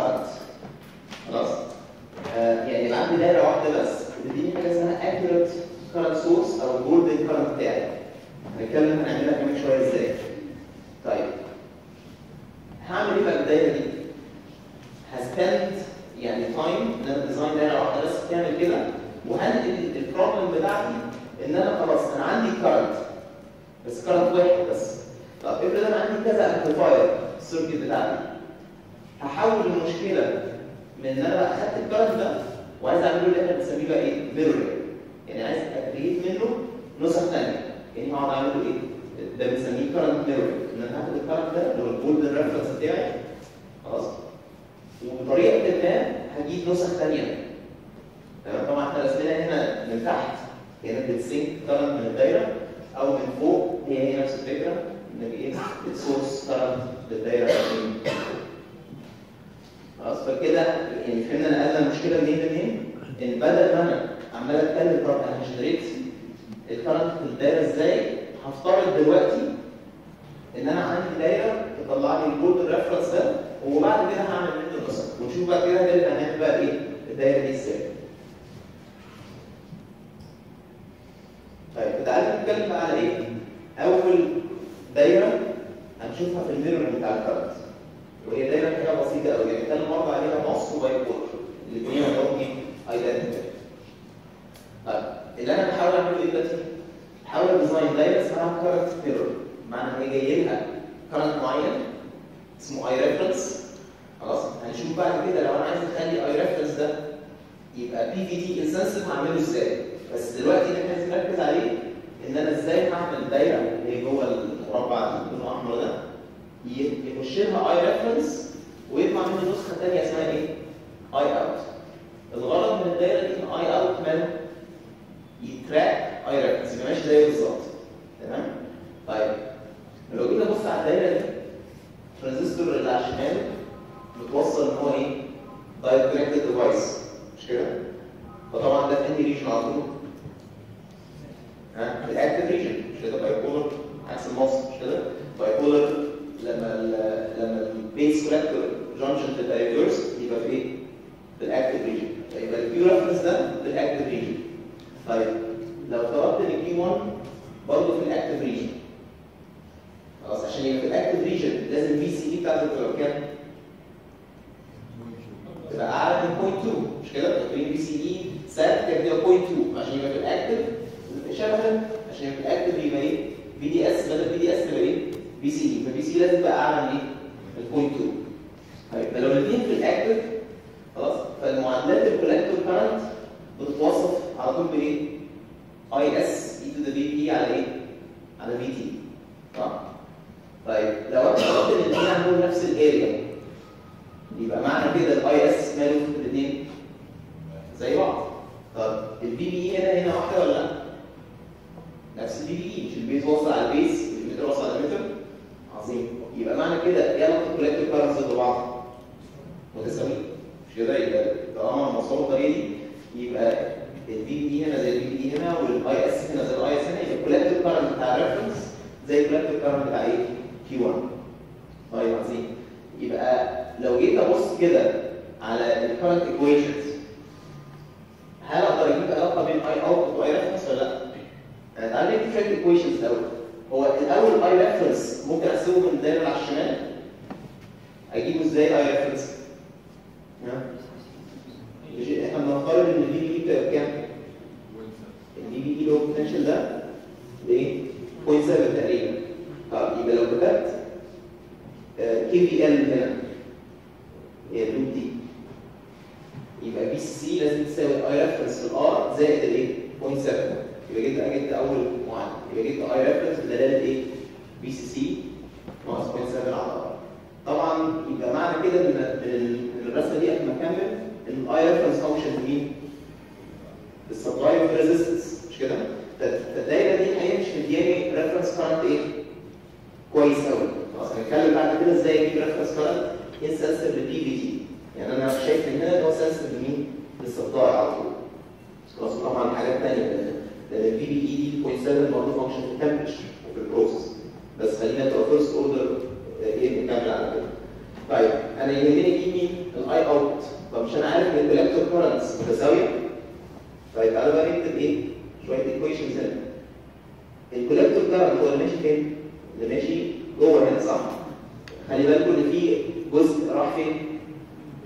spend يعني تايم ان انا ديزاين دايره واحده بس بتعمل كده وهنقل البروبلم بتاعتي ان انا خلاص انا عندي كارنت بس كارنت واحد بس طب افرض انا عندي كذا امبليفاير السيركت بتاعتي هحول المشكله من ان انا بقى اخدت الكارنت ده وعايز اعمل له اللي احنا بنسميه بقى ايه؟ ميرورنج يعني عايز اكريت منه نسخ ثانيه يعني هقعد اعمل له ايه؟ ده بنسميه كارنت ميرورنج ان انا هاخد الكارنت ده اللي هو الجولدن ريفرنس بتاعي خلاص وبطريقه ما هجيب نسخ ثانيه تمام طبعا احنا رسمنا هنا من تحت كانت بتسينك كارنت من الدايره او من فوق هي هي نفس الفكره انك ايه بتسورس كارنت للدايره من خلاص فكده يعني فهمنا نقلنا المشكله منين لمنين؟ ان بدل ما انا عمال اتكلم طب انا اشتريت الكارنت في الدايره ازاي؟ هفترض دلوقتي ان انا عندي دايره تطلع لي الجولد ريفرنس ده وبعد كده هعمل منه نسخ ونشوف بقى كده هنبدا هنعمل بقى ايه الدايره دي ازاي. طيب تعالى نتكلم بقى على ايه؟ اول دايره هنشوفها في الميرور بتاع الكارنت وهي دايره حاجه بسيطه قوي يعني بنتكلم برضه عليها نص وباي كور الاثنين عندهم ايه؟ ايدنتيتي. طيب اللي انا بحاول اعمله ايه دلوقتي؟ بحاول اديزاين دايره اسمها كارنت ميرور معنى ان هي جاي لها كارنت معين اسمه اي ريفرنس خلاص هنشوف بعد كده لو انا عايز اخلي اي ريفرنس ده يبقى بي في تي انسنسيف هعمله ازاي بس دلوقتي اللي احنا عايزين نركز عليه ان انا ازاي هعمل دايره اللي هي جوه المربع اللون الاحمر ده يخش لها اي ريفرنس ويطلع منه نسخه ثانيه اسمها ايه؟ اي اوت الغرض من الدايره دي ان اي اوت ماله؟ يتراك اي ريفرنس يبقى ماشي زيه بالظبط تمام؟ طيب لو جينا نبص على الدايره دي الترانزستور اللي على الشمال متوصل ان هو ايه؟ دايركت كونكتد ديفايس مش كده؟ فطبعا ده في انهي ريجن على طول؟ ها؟ في الاكتف ريجن مش كده باي بولر عكس المص مش كده؟ باي بولر لما ال لما البيس كولكتور جانكشن تبقى ريفرس يبقى في ايه؟ في الاكتف ريجن فيبقى الكيو ريفرنس ده في الاكتف ريجن طيب لو طلبت ان الكيو 1 برضه في الاكتف ريجن خلاص عشان يبقى في الاكتف ريجن لازم في سي اي بتاعته تبقى بكام؟ تبقى اعلى من 0.2 مش كده؟ فاكرين بي سي اي سات كانت بتبقى 0.2 عشان يبقى في الاكتف شبها عشان يبقى في الاكتف يبقى ايه؟ بي دي اس بدل بي دي اس تبقى ايه؟ بي سي اي فبي سي لازم تبقى اعلى من ايه؟ من 0.2 طيب ده لو الاثنين في الاكتف خلاص فالمعادلات الكولكتور كارنت بتتوصف على طول بايه؟ اي اس اي تو ذا بي بي على ايه؟ على في تي صح؟ طيب لو انا قلت ان الاثنين عندهم نفس الاريا يبقى معنى كده الاي اس ماله في الاثنين زي بعض طب البي بي اي هنا هنا واحده ولا لا؟ نفس البي بي اي مش البيز واصل على البيز المتر واصل على المتر عظيم يبقى معنى كده ايه علاقه الكولكتور كارنتس ببعض؟ متساويين مش كده يبقى طالما الموصول بالطريقه دي يبقى البي بي هنا زي البي بي هنا والاي اس هنا زي الاي اس هنا يبقى الكولكتور كارنت بتاع الريفرنس زي الكولكتور كارنت بتاع ايه؟ كيو 1 طيب عظيم يبقى لو جيت ابص كده على الكارنت ايكويشنز هل اقدر اجيب علاقه بين اي اوت واي ريفرنس ولا لا؟ يعني تعالى نكتب شويه ايكويشنز الاول هو الاول اي ريفرنس ممكن احسبه من الدايره اللي على الشمال اجيبه ازاي اي ريفرنس؟ احنا بنفترض ان البي بي بتبقى بكام؟ البي بي اللي هو البوتنشال ده بايه؟ 0.7 تقريبا طب يبقى لو كتبت كي في ال هنا هي اللوب دي يبقى بي سي لازم تساوي اي ريفرنس في الار زائد الايه؟ 0.7 يبقى جبت جبت اول معادله يبقى جبت اي ريفرنس بدلاله ايه؟ بي سي سي ناقص 0.7 على ار طبعا يبقى معنى كده ان الرسمه دي قبل ما اكمل ان الاي ريفرنس فانكشن مين؟ السبلاي اوف ريزيستنس مش كده؟ فالدايره دي هي مش مدياني ريفرنس كارنت ايه؟ كويس قوي خلاص هنتكلم بعد كده ازاي اجيب ريفرنس كارنت انسنسيف للبي في تي يعني انا شايف من هنا ان هو سنسيف لمين؟ للسبلاي على طول خلاص طبعا حاجات ثانيه لان البي بي اي دي 0.7 برضه فانكشن في التمبرتشر وفي البروسيس بس خلينا نبقى فيرست اوردر ايه نكمل على كده طيب انا يهمني اجيب مين؟ الاي اوت طب مش انا عارف ان الالكترو كورنتس متساويه طيب تعالوا بقى نكتب ايه؟ شويه ايكويشنز هنا الكولكتور كارنت هو اللي ماشي فين؟ اللي ماشي جوه هنا صح؟ خلي بالكم ان في جزء راح فين؟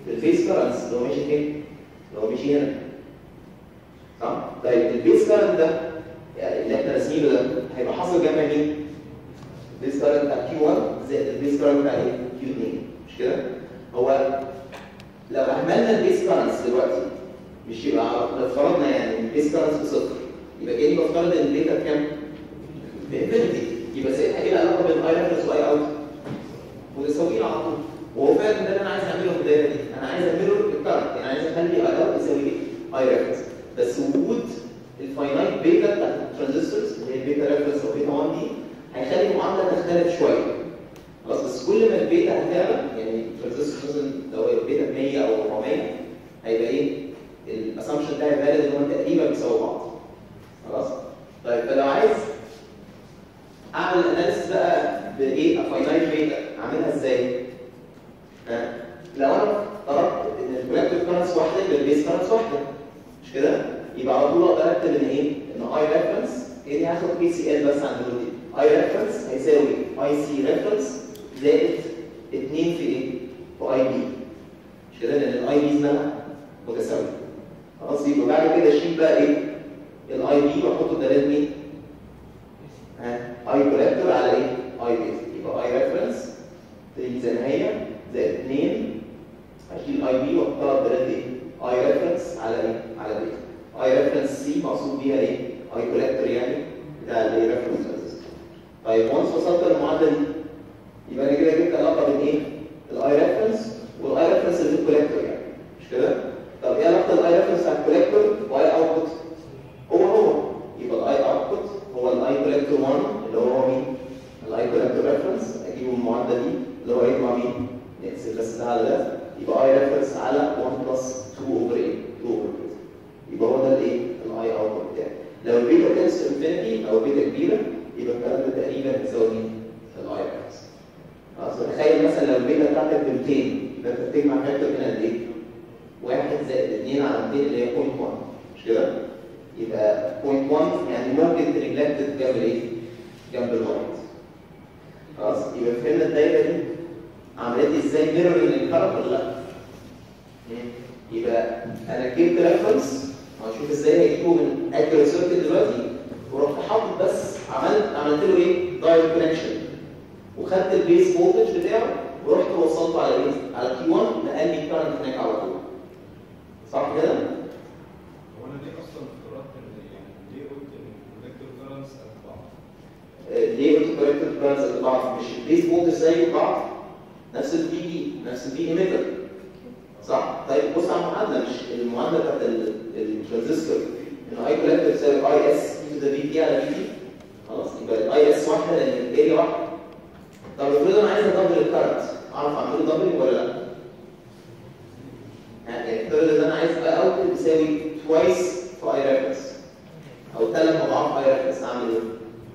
في البيس كارنتس اللي هو ماشي فين؟ اللي هو ماشي هنا صح؟ طيب البيس كارنت ده يعني اللي احنا راسمينه ده هيبقى حاصل جنب مين؟ البيس كارنت بتاع كيو 1 زائد البيس كارنت بتاع ايه؟ كيو 2 مش كده؟ هو لو اهملنا البيس كارنتس دلوقتي مش يبقى على- لو فرضنا يعني ان البيس كارنتس بصفر يبقى كاني بفترض ان البيتا بكام؟ بانفينيتي يبقى ساعتها ايه العلاقه بين اي ريفرنس واي اوت؟ متساويين على طول وهو فعلا ده اللي انا عايز اعمله في الدايره دي انا عايز اعمله بالكارنت يعني عايز اخلي اي اوت يساوي ايه؟ اي ريفرنس بس وجود الفاينايت بيتا بتاعت الترانزستورز اللي هي البيتا ريفرنس او بيتا 1 دي هيخلي المعادله تختلف شويه خلاص بس كل ما البيتا هتعلى يعني الترانزستور مثلا لو البيتا 100 او 400 هيبقى ايه؟ الاسامبشن ده هيبقى ان هم تقريبا بيساووا بعض خلاص؟ طيب فلو عايز اعمل اناليسيس بقى بايه؟ افاينايت بيتا اعملها ازاي؟ ها؟ لو انا طلبت ان الكولكتيف كارنس واحده يبقى البيس كارنس واحده مش كده؟ يبقى على طول اقدر اكتب ان ايه؟ ان اي ريفرنس هي دي هاخد بي سي ال بس عند دي اي ريفرنس هيساوي اي سي ريفرنس زائد 2 في ايه؟ في اي بي مش كده؟ لان الاي بي اسمها متساويه خلاص يبقى بعد كده اشيل بقى ايه؟ الاي بي واحطه بدل مين؟ اي كولكتور على ايه؟ اي بيز يبقى اي ريفرنس تيجي زي ما هي زائد 2 اشيل اي بي واحطها بدل ايه؟ اي ريفرنس على ايه؟ على بيز اي ريفرنس سي مقصود بيها ايه؟ اي كولكتور يعني بتاع الايه ريفرنس طيب وانس وصلت للمعادله دي يبقى انا كده جبت علاقه بين ايه؟ الاي ريفرنس والاي ريفرنس اللي في الكولكتور يعني مش كده؟ طب ايه علاقه الاي ريفرنس بتاع الكولكتور واي اوتبوت؟ هو هو يبقى الاي اوتبوت هو الاي كولكتور 1 اللي هو مين؟ الاي كولكتور ريفرنس اجيبه من المعادله دي اللي هو يطلع مين؟ نقسم بس ده على ده يبقى اي ريفرنس على 1 بلس 2 اوفر ايه؟ 2 اوفر يبقى هو ده الايه؟ الاي اوتبوت بتاعي لو البيتا تنس انفينيتي او بيتا كبيره يبقى الكلام ده تقريبا بيساوي مين؟ الاي ريفرنس خلاص تخيل مثلا لو البيتا بتاعتك ب 200 يبقى انت بتجمع فاكتور هنا قد ايه؟ 1 زائد 2 على 200 اللي هي 0.1 مش كده؟ يبقى 0.1 يعني ممكن تنجلكتد جنب الايه؟ جنب الوايت خلاص يبقى فهمنا الدايره دي عملت ازاي ميرورنج للكرنت ولا لا؟ مم. يبقى انا جبت ريفرنس هنشوف ازاي هيجيبه من اكيوريت سيركت دلوقتي ورحت حاطط بس عملت عملت له ايه؟ دايركت كونكشن وخدت البيس فولتج بتاعه ورحت وصلته على ايه؟ على كي 1 نقل لي الكرنت هناك على طول صح كده؟ هو انا ليه اصلا افترضت ان يعني ليه قلت ان الكونكتور كرنس قد بعض؟ آه، ليه قلت كوريكتور كارنس قد بعض؟ مش البيس فولتج زي بعض نفس البي دي نفس البي ايميتر صح؟ طيب بص على المعادله مش المعادله بتاعت ال- الترانزستور ان اي كولكتور يساوي اي اس تو ذا في دي على في دي خلاص يبقى الاي اس واحده لان الاريا واحده طب افرض انا عايز ادبل الكارنت اعرف اعمله دبل ولا لا؟ يعني افترض ان انا عايز بقى اوت يساوي توايس في اي ريفرنس او ثلاث اضعاف اي ريفرنس اعمل ايه؟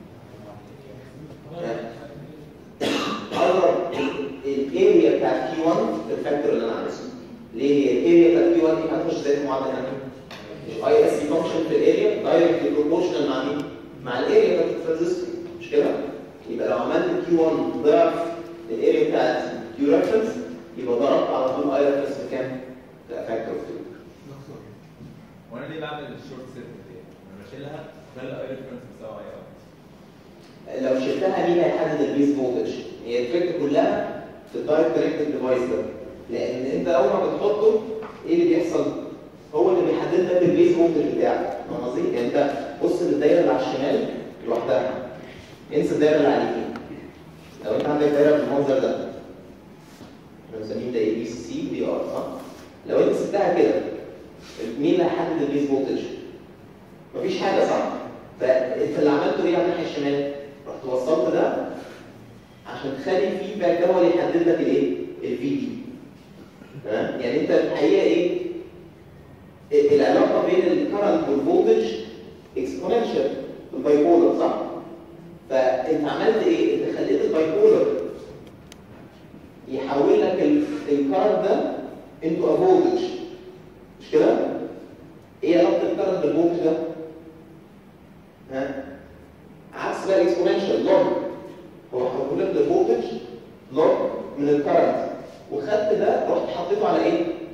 اضرب الاريا بتاعت كي 1 بالفاكتور اللي انا عايزه ليه هي الاريا بتاعت كي 1 دي هتخش زي المعادله هنا مش اي اس دي فانكشن في الاريا دايركتلي بروبورشنال مع مين؟ مع الاريا بتاعت الترانزستور مش كده؟ يبقى لو عملت كي 1 ضعف الاريا بتاعت كيو ريفرنس يبقى ضربت على طول اي ريفرنس بكام؟ فاكتور 2 وانا ليه بعمل الشورت سيركت دي؟ انا بشيلها خلي اي ريفرنس بيساوي اي اوت لو شلتها مين هيحدد البيس فولتج؟ هي الفكره كلها في الدايركت كونكتد ديفايس ده لان انت اول ما بتحطه ايه اللي بيحصل؟ هو اللي بيحدد لك البيس فولتج بتاعك فاهم قصدي؟ يعني انت بص للدايره اللي على الشمال لوحدها انسى الدايره اللي على اليمين لو انت عندك دايره بالمنظر ده احنا بنسميه ده بي سي سي بي ار صح؟ لو انت سبتها كده مين اللي هيحدد البيس فولتج؟ مفيش حاجه صح؟ فانت اللي عملته ايه على الناحيه الشمال؟ رحت وصلت ده عشان تخلي الفيدباك ده هو اللي يحدد لك الايه؟ الفي دي تمام؟ يعني انت الحقيقه ايه؟ ال- العلاقه بين الكرنت والفولتج اكسبوننشال البايبولر صح؟ فانت عملت ايه؟ انت خليت البايبولر يحول لك الكرنت ده انتو فولتج مش كده؟ ايه علاقه الكرنت بالفولتج ده؟ ها؟ عكس بقى الاكسبوننشال لوج هو حول لك الفولتج لوج من الكرنت وخدت ده رحت حطيته على ايه؟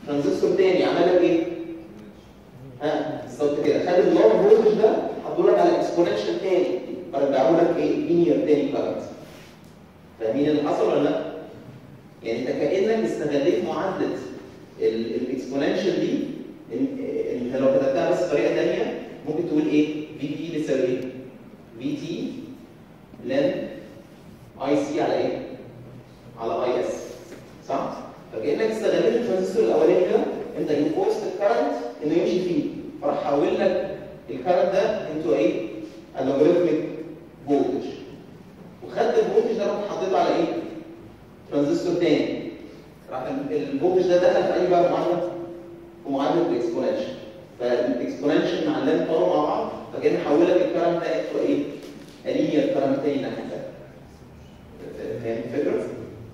ترانزستور تاني عمل لك ايه؟ ها بالظبط كده خد اللو فولتج ده حطه لك على اكسبوننشال تاني فرجعه لك ايه؟ لينير تاني كارنت فاهمين اللي حصل ولا لا؟ يعني انت كانك استغليت معادله الاكسبوننشال دي إن- انت لو كتبتها بس بطريقه ثانيه ممكن تقول ايه؟ في تي بتساوي ايه؟ في تي لن اي سي على ايه؟ على اي اس صح؟ فكانك استغليت الترانزستور الاولاني ده انت ينفوست الكرنت انه يمشي فيه فراح حول لك الكرنت ده انتو ايه؟ اللوغاريتميك فولتج وخدت الفولتج ده رحت حطيته على ايه؟ ترانزستور تاني راح ال- الفولتج ده دخل في اي بقى معادله؟ في معادله الاكسبوننشال فالاكسبوننشال مع اللام طاروا مع بعض فكان حول لك الكرنت ده انتو ايه؟ لينير كرنت تاني ناحيه تانية. فاهم الفكره؟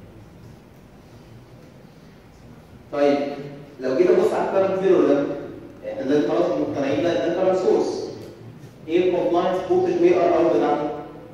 طيب لو جيت ابص على الكرنت زيرو ده احنا دلوقتي خلاص مقتنعين ده ده كرنت سورس ايه الكومبلاينس فولتج وايه ار ار بتاعته؟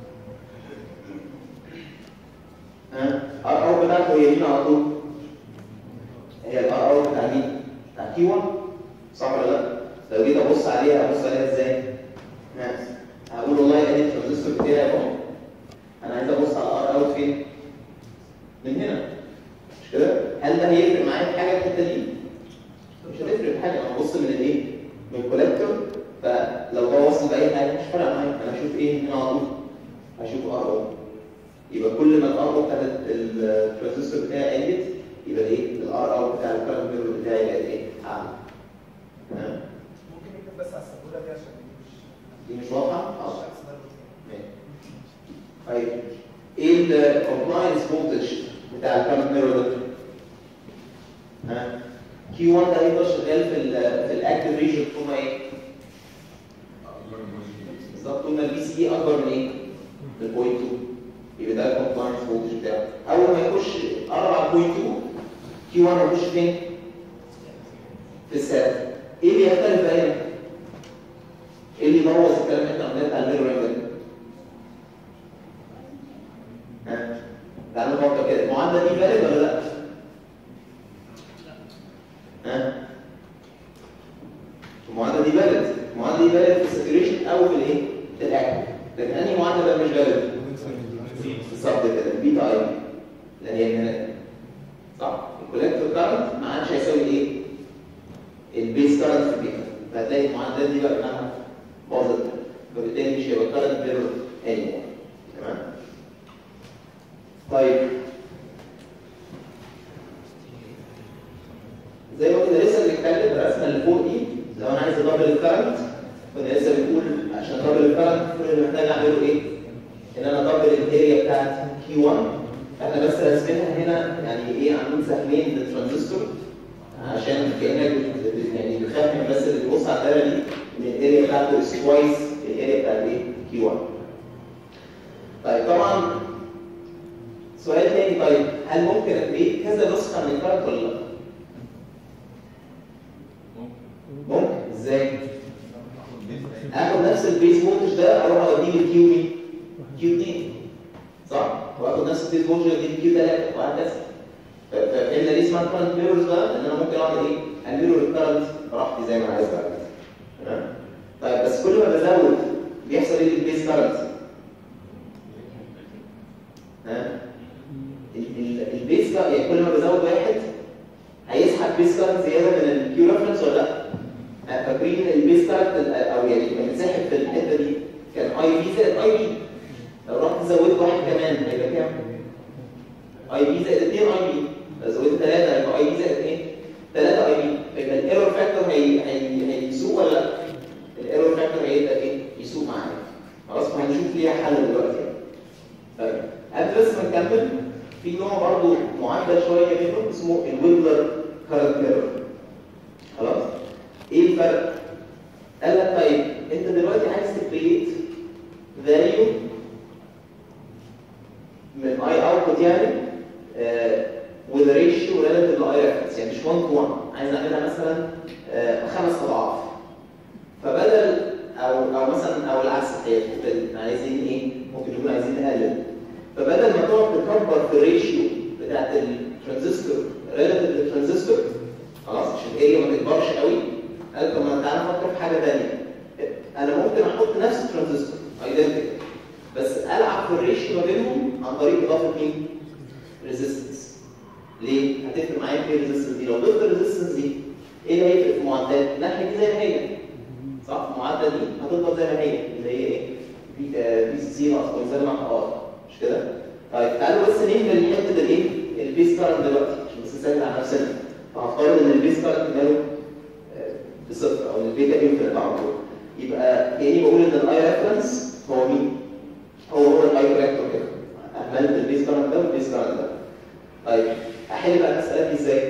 ها ار ار بتاعته هي مين على طول؟ هي الار ار بتاع مين؟ بتاع كي 1 صح ولا لا؟ لو جيت ابص عليها ابص عليها ازاي؟ ها هقول والله ادي الترانزستور بتاعي اهو انا عايز ابص على الار اوت فين؟ من هنا مش كده؟ هل ده هيفرق معايا في حاجه الحته دي؟ مش هتفرق في حاجه انا ببص من الايه؟ من الكولكتور فلو ده واصل باي حاجه مش فارقه معايا انا اشوف ايه هنا على طول هشوف ار او يبقى كل ما الار او بتاعت الترانزستور بتاعي قلت يبقى ايه؟ الار او بتاع الكارنت ميرور بتاعي بقت ايه؟ اعلى تمام؟ ممكن نكتب بس على السبوره دي عشان دي مش دي مش واضحه؟ مش اه عكس ده. ماشي. طيب ايه الكومبلاينس فولتج بتاع الكارنت ميرور ده؟ ها كي 1 ده هيفضل شغال في ال في الاكتف ريجن طول ما ايه؟ بالظبط طول ما البي سي اكبر من ايه؟ من 0.2 يبقى ده الكومبلاينس فولتج بتاعه اول ما يخش قرب على 0.2 كي 1 هيخش فين؟ في السات ايه اللي يختلف بقى هنا؟ ايه اللي يبوظ الكلام اللي احنا قلناه بتاع الميرورنج ده؟ ها؟ تعالوا نفكر كده المعادله دي فاليد ولا لا؟ ها؟ المعادله دي فاليد المعادله دي فاليد في الساتوريشن او في الايه؟ في الاكل لكن انهي معادله بقى مش فاليد؟ بالظبط كده البيتا اي لان هي هنا صح الكولكتور كارنت ما عادش هيساوي ايه؟ البيس كارنت في البيتا فهتلاقي المعادلات دي بقى انها باظت فبالتالي مش هيبقى كارنت ميرور اني تمام؟ طيب زي ما كنا لسه بنتكلم الرسمه اللي فوق دي لو انا عايز ادبل الكرنت كنا لسه بنقول عشان ادبل الكرنت كل اللي محتاج اعمله ايه؟ ان انا ادبل الاريا بتاعت كي 1 احنا بس راسمينها هنا يعني ايه عاملين سهمين للترانزستور عشان كانك بت- يعني بتخمن بس اللي بيبص على الدايره دي ان الاريا بتاعته از كويس الاريا بتاعت ايه؟ كي 1 طيب طبعا سؤال تاني طيب هل ممكن اكريت كذا نسخه من الكارت ولا لا؟ ممكن ازاي؟ اخد نفس البيس فولتج ده اروح اوديه للكيو مين؟ كيو 2 صح؟ واخد نفس البيس فولتج اوديه للكيو 3 وهكذا ف- فاحنا دي اسمها كارنت ميرورز بقى ان انا ممكن اعمل ايه؟ اميرور الكارنت براحتي زي ما انا عايز بقى تمام؟ طيب بس كل ما بزود بيحصل ايه للبيس كارنت؟ ها؟ ال- ال- البيس كا- يعني كل ما بزود واحد هيسحب بيس كارنت زياده من الكيو ريفرنس ولا لا؟ آه، فاكرين البيس كارنت او يعني لما بنسحب في الحته دي كان اي بي زائد اي بي لو رحت زودت واحد كمان هيبقى كام؟ اي بي زائد 2 اي بي لو زودت 3 هيبقى اي بي زائد 2 3 اي بي فيبقى الايرور فاكتور هي هي هيسوق ولا لا؟ الايرور فاكتور هيبقى ايه؟ يسوق معايا خلاص فهنشوف ليها حل دلوقتي يعني. طيب قبل بس ما نكمل في نوع برضه معدل شويه منه اسمه الويبلر كارنت ميرور خلاص ايه الفرق قال لك طيب انت دلوقتي عايز تكريت فاليو من اي اوتبوت يعني with a ratio relative to i reference يعني مش 1 to 1 عايز اعملها مثلا آه، خمس اضعاف فبدل او او مثلا او العكس الحقيقه احنا عايزين ايه ممكن نكون عايزين نقلل فبدل ما تقعد تكبر في الريشيو بتاعت الترانزستور ريلاتيف للترانزستور خلاص عشان الاريا ما تكبرش قوي قال طب ما تعالى نفكر في حاجه ثانيه انا ممكن احط نفس الترانزستور ايدنتيكال بس العب في الريشيو ما بينهم عن طريق اضافه مين؟ ريزيستنس ليه؟ هتفرق معايا في الريزيستنس دي لو ضفت الريزيستنس دي ايه اللي هيفرق في المعدات؟ الناحيه دي زي ما هي صح؟ المعادله دي هتفضل زي ما هي اللي هي ايه؟ بي بي سي سي ناقص كونسال مع ار مش كده؟ طيب تعالوا بس نهمل حته الايه؟ البيس كارنت دلوقتي عشان بس نسهل على نفسنا فهفترض ان البيس كارنت ماله آه، بصفر او ان البيتا انفينيت على طول يبقى كاني بقول ان الاي ريفرنس هو مين؟ هو هو الاي كوريكتور كده اهملت البيس كارنت ده والبيس كارنت ده طيب احل بقى المساله دي ازاي؟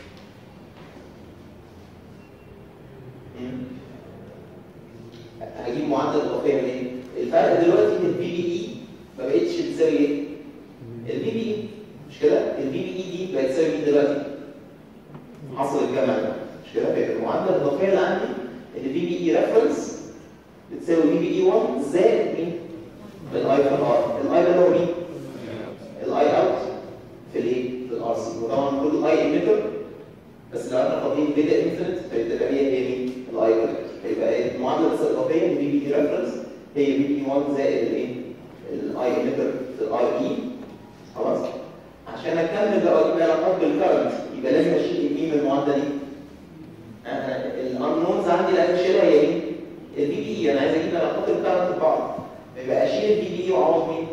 مم. هجيب معدل اضافيه منين؟ الفرق دلوقتي ان البي بي اي ما بقتش بتساوي ايه؟ البي بي اي مش كده؟ البي بي اي دي بقت تساوي مين دلوقتي؟ حصل الجمع ده مش كده؟ فيبقى المعادله الاضافيه اللي عندي ان البي بي اي ريفرنس بتساوي بي بي اي 1 زائد مين؟ الاي في الار الاي ده هو مين؟ الاي اوت في الايه؟ في الار سي وطبعا كل اي ايميتر بس لو احنا فاضيين بيتا انفينيت فبتبقى هي هي مين؟ الاي كونكتور فيبقى إيه؟ المعادله بس الاضافيه ان بي بي اي ريفرنس هي بي بي 1 زائد الايه؟ الاي ايميتر في الاي اي خلاص؟ عشان اكمل بقى اجيب علاقات بالكرنت يبقى لازم اشيل الاي من المعادله دي الانونز عندي اللي عايز اشيلها هي مين؟ البي بي اي انا عايز اجيب علاقات الكرنت ببعض يبقى اشيل البي بي اي واعوض مين؟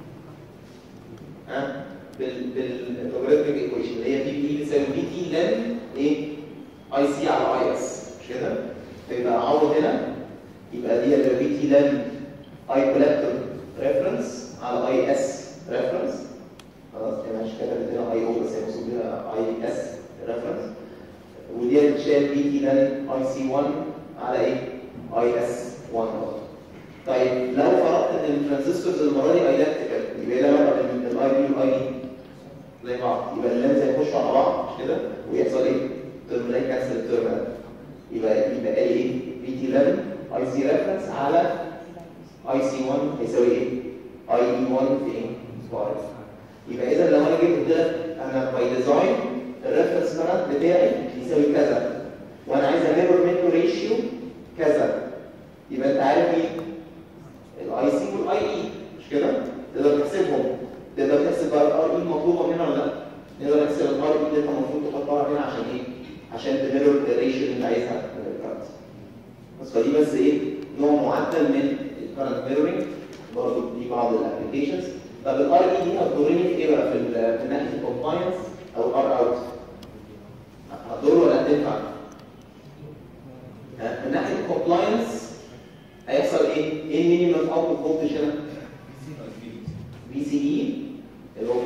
ها؟ بال باللوغاريتميك ايكويشن اللي هي بي بي اي بتساوي بي تي لن ايه؟ اي سي على اي اس مش كده؟ فيبقى اعوض هنا يبقى دي اللي بي تي لن اي كولكتور ريفرنس على اي اس ريفرنس خلاص هي مش كتبت هنا اي او بس هي مقصود بيها اي اس ريفرنس ودي بتشال بي تي لن اي سي 1 على ايه؟ اي اس 1 برضه طيب لو فرضت ان الترانزستورز المره دي ايدنتيكال يبقى ايه العلاقه بين الاي بي والاي دي؟ زي بعض يبقى اللينز هيخشوا على بعض مش كده؟ ويحصل ايه؟ ترم ده يكنسل الترم ده يبقى يبقى ايه؟ بي تي 11 اي سي ريفرنس على اي سي 1 هيساوي ايه؟ اي اي 1 في ايه؟ في ار يبقى اذا لو انا جيت قلت لك انا باي ديزاين الريفرنس كارنت بتاعي يساوي كذا وانا عايز اميرور منه ريشيو كذا يبقى انت عارف مين؟ الاي سي والاي اي مش كده؟ تقدر تحسبهم تقدر تحسب بقى الار اي مطلوبه هنا ولا لا؟ نقدر نحسب الار اي اللي انت المفروض تحطها هنا عشان ايه؟ عشان تميرور الريشيو اللي انت عايزها من الكارنت بس فدي بس ايه؟ نوع معدل من الكارنت ميرورنج برضه دي بعض الابلكيشنز طب الار اي دي هتضرني في ايه بقى؟ في, ال- في ناحيه الكومبلاينس او الار اوت هتضر ولا هتنفع؟ ها؟ من ناحيه الكومبلاينس هيحصل ايه؟ ايه المينيمم اوتبوت فولتج هنا؟ بي سي اي اللي هو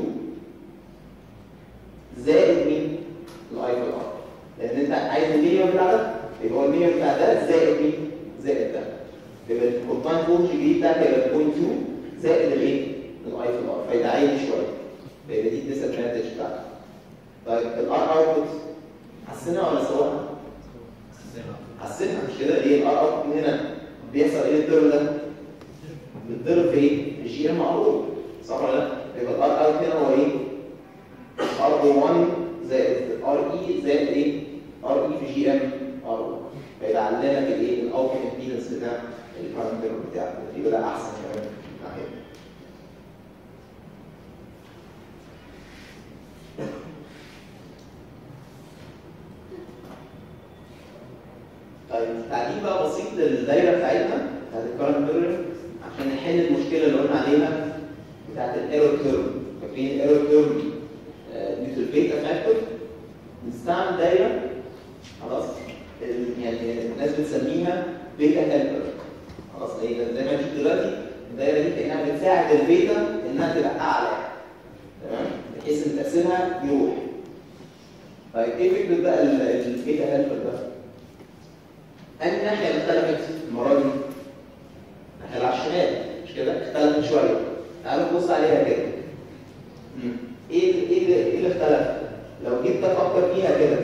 0.2 زائد مين؟ الاي في الار لان انت عايز المينيمم بتاع ده يبقى هو المينيمم بتاع ده زائد مين؟ زائد ده يبقى الكومبلاين فولتج الجديد بتاعك هيبقى 0.2 زائد الايه؟ الاي في الار فيبقى عالي شويه فيبقى دي الديس ادفانتج بتاعتك طيب الار اوتبوت حسنها ولا سواها؟ حسنها مش كده؟ ايه الار اوتبوت هنا بيحصل ايه الترم ده؟ بتضرب في ايه؟ في جي ام ار صح ولا لا؟ يبقى الار اوت هنا هو ايه؟ ار او 1 زائد ار اي زائد ايه؟ ار اي في جي ام ار فيبقى علمك الايه؟ الاوتبوت امبيدنس بتاع البارامتر بتاعك يبقى ده احسن كمان ناحيه طيب تعديل بقى بسيط للدايره بتاعتنا بتاعت الكارنت ميرورنج عشان نحل المشكله اللي قلنا عليها بتاعت الايرور كيرف فاكرين الايرور كيرف نيوترال بيتا فاكتور نستعمل دايره خلاص ال- يعني الناس بتسميها بيتا هيلبر خلاص هي زي ما انت دلوقتي الدايره دي كانها بتساعد البيتا انها تبقى اعلى تمام بحيث ان تاثيرها يروح طيب ايه فكره بقى ال- البيتا هيلبر ده؟ أنهي ناحية اللي اختلفت المرة دي؟ الناحية اللي على الشمال مش كده؟ اختلفت شوية. تعالوا نبص عليها كده. مم. إيه ال- إيه اللي- إيه اللي اختلف؟ لو جيت أفكر فيها كده.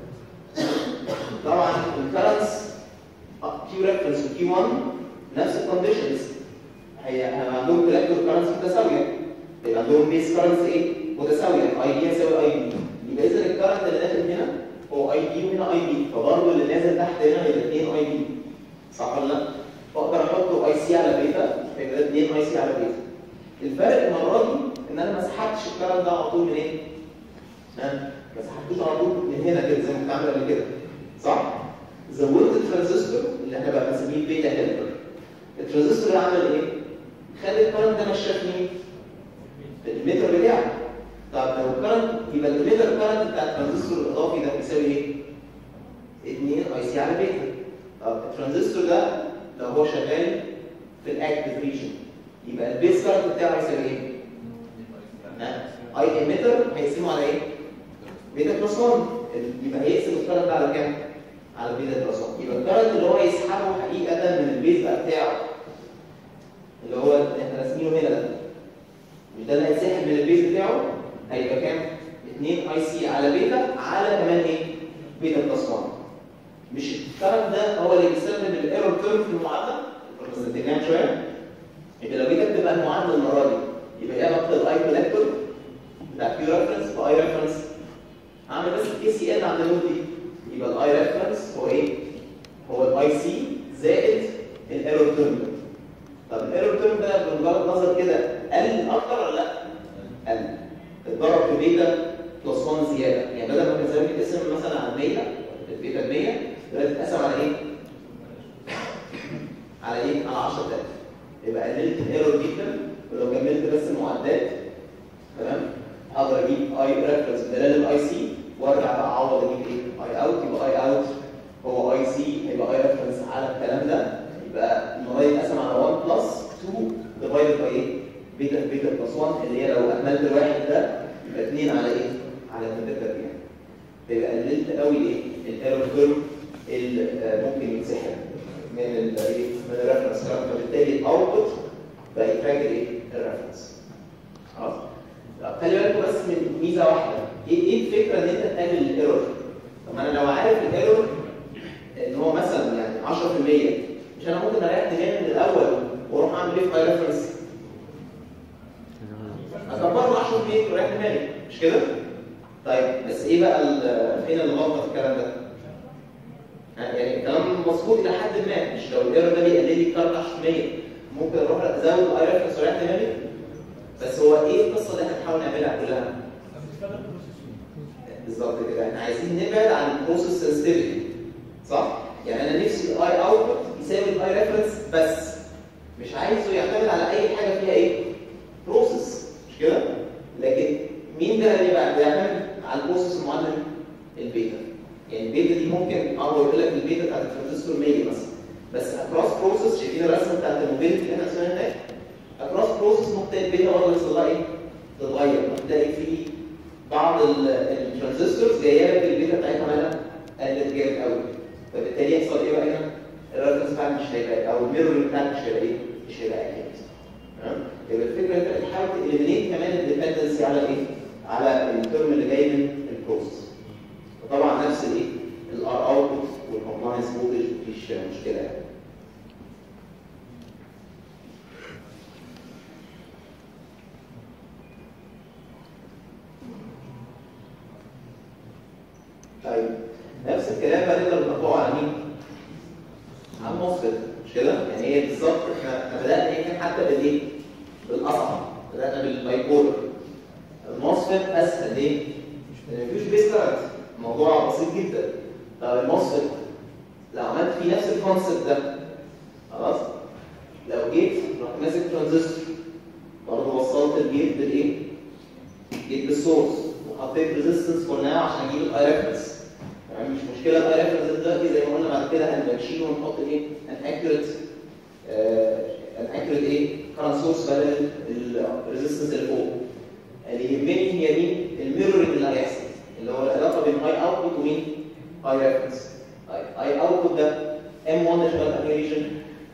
طبعا الكرنس كيو ريفرنس وكيو 1 نفس الكونديشنز. هي هيبقى عندهم كولكتور كرنس متساوية. يبقى عندهم بيس كرنس إيه؟ متساوية. أي دي يساوي أي دي. يبقى إذا الكرنت اللي داخل هنا هو أي دي اي بي فبرضه اللي نازل تحت هنا يبقى 2 اي بي صح ولا لا؟ واقدر احط اي سي على بيتا يبقى ده 2 اي سي على بيتا الفرق المره دي ان انا ما سحبتش الكلام ده على طول منين؟ ها؟ ما سحبتوش على طول من هنا كده زي ما كنت عامل قبل كده صح؟ زودت الترانزستور اللي احنا بقى بنسميه بيتا هيلبر الترانزستور ده عمل ايه؟ خلي الكرنت ده مشاه في مين؟ في الميتر بتاعه طب لو الكرنت يبقى الميتر كرنت بتاع الترانزستور الاضافي ده بيساوي ايه؟ 2 اي سي على بيتا طب الترانزستور ده لو هو شغال في الاكتف ريجن يبقى البيس كارت بتاعه يساوي ايه؟ اي ايميتر هيقسمه على ايه؟ بيتا بلس 1 يبقى هيقسم الكارت ده على كام؟ على بيتا بلس 1 يبقى الكارت اللي هو يسحبه حقيقه من البيس بقى بتاعه اللي هو اللي احنا راسمينه هنا ده مش ده اللي هيتسحب من البيس بتاعه هيبقى كام؟ 2 اي سي على بيتا على كمان ايه؟ بيتا بلس 1 مش الكلام ده هو اللي بيستخدم الايرور تيرم في المعادله البروتستانتينيه شويه يبقى لو جيت اكتب بقى المعادله المره دي يبقى ايه باخد الاي كولكتور بتاع كيو ريفرنس باي ريفرنس اعمل بس الكي سي ان عند النود دي يبقى الاي ريفرنس هو ايه؟ هو الاي سي زائد الايرور تيرم طب الايرور تيرم ده بمجرد نظر كده قل اكتر ولا لا؟ قل اتضرب في بيتا بلس 1 زياده يعني بدل ما كان زمان بيتقسم مثلا على 100 البيتا ب 100 دلوقتي اتقسم على ايه؟ على ايه؟ على 10000 يبقى قللت الايرور جدا ولو كملت بس المعدات تمام اقدر اجيب اي ريفرنس بدل الاي سي وارجع بقى اعوض اجيب ايه؟ اي اوت يبقى اي اوت هو اي سي هيبقى اي ريفرنس على الكلام ده يبقى المره دي اتقسم على 1 بلس 2 ديفايدد باي ايه؟ بيتا بيتا بلس 1 اللي هي لو اهملت الواحد ده يبقى 2 على ايه؟ على 2 تربيع يبقى قللت قوي ايه؟ الايرور كيرف اللي ممكن يتسحب من ال من الريفرنس كارت فبالتالي الاوتبوت بقى يتراك ايه؟ الريفرنس خلاص؟ طب خلي بالكم بس من ميزه واحده ايه ايه الفكره ان انت تقلل الايرور؟ طب ما انا لو عارف الايرور ان هو مثلا يعني 10% مش انا ممكن اريح دماغي من الاول واروح اعمل ايه في ماي ريفرنس؟ اكبر له 10% واريح دماغي مش كده؟ طيب بس ايه بقى فين الغلطه في الكلام ده؟ يعني الكلام مظبوط الى حد ما مش لو الايرور ده بيقلل لي الكارت 10% ممكن اروح ازود الاي ريفرنس واريح دماغي بس هو ايه القصه اللي احنا بنحاول نعملها كلها؟ بالظبط كده احنا عايزين نبعد عن البروسيس سنسيتيفيتي صح؟ يعني انا نفسي الاي اوتبوت يساوي الاي ريفرنس بس مش عايزه يعتمد على اي حاجه فيها ايه؟ بروسيس مش كده؟ لكن مين ده اللي بقى بيعتمد على البروسيس المعلم؟ البيتا يعني البيتا دي ممكن اه يقول لك البيتا بتاعت الترانزستور 100 مثلا بس اكروس بروسيس شايفين الرسمه بتاعت الموبيلتي اللي احنا رسمناها هناك؟ اكروس بروسيس ممكن البيتا برضه يحصل لها ايه؟ تتغير تلاقي في بعض الترانزستورز جايه لك البيتا بتاعتها مالها قلت جامد قوي فبالتالي يحصل ايه بقى هنا؟ الريفرنس بتاعك مش هيبقى او الميرور بتاعك مش هيبقى ايه؟ مش هيبقى اكيد تمام؟ يبقى الفكره انت بتحاول تإليمينيت كمان الديبندنسي على ايه؟ على الترم اللي جاي من البروسيس وطبعا نفس الايه؟ الار اوتبوت والكومبلاينس فولتج مفيش مشكله يعني طيب نفس الكلام بقى نقدر نطبقه على مين؟ على الموسفيت مش كده؟ يعني هي بالظبط احنا احنا بدانا يمكن حتى بالايه؟ بالاصعب بدانا بالبايبولر الموسفيت اسهل ليه؟ لان مفيش بيس كارت الموضوع بسيط جدا طب الموسفيت لو عملت فيه نفس الكونسيبت ده خلاص؟ لو جيت رحت ماسك ترانزستور برضه وصلت الجيت بالايه؟ جيت بالسورس وحطيت ريزيستنس فور ناو عشان اجيب الاي ريفرنس يعني مش مشكله الاي ريفرنس دلوقتي زي ما قلنا بعد كده هنشيله ونحط ايه؟ ان اكيوريت ان اكيوريت ايه؟ كارنت سورس بدل الريزيستنس اللي فوق اللي يهمني هي مين؟ الميرورنج اللي هيحصل اللي هو العلاقه بين هاي اوتبوت ومين؟ هاي ريفرنس طيب هاي اوتبوت ده ام 1 ده شغال في انهي ريجن؟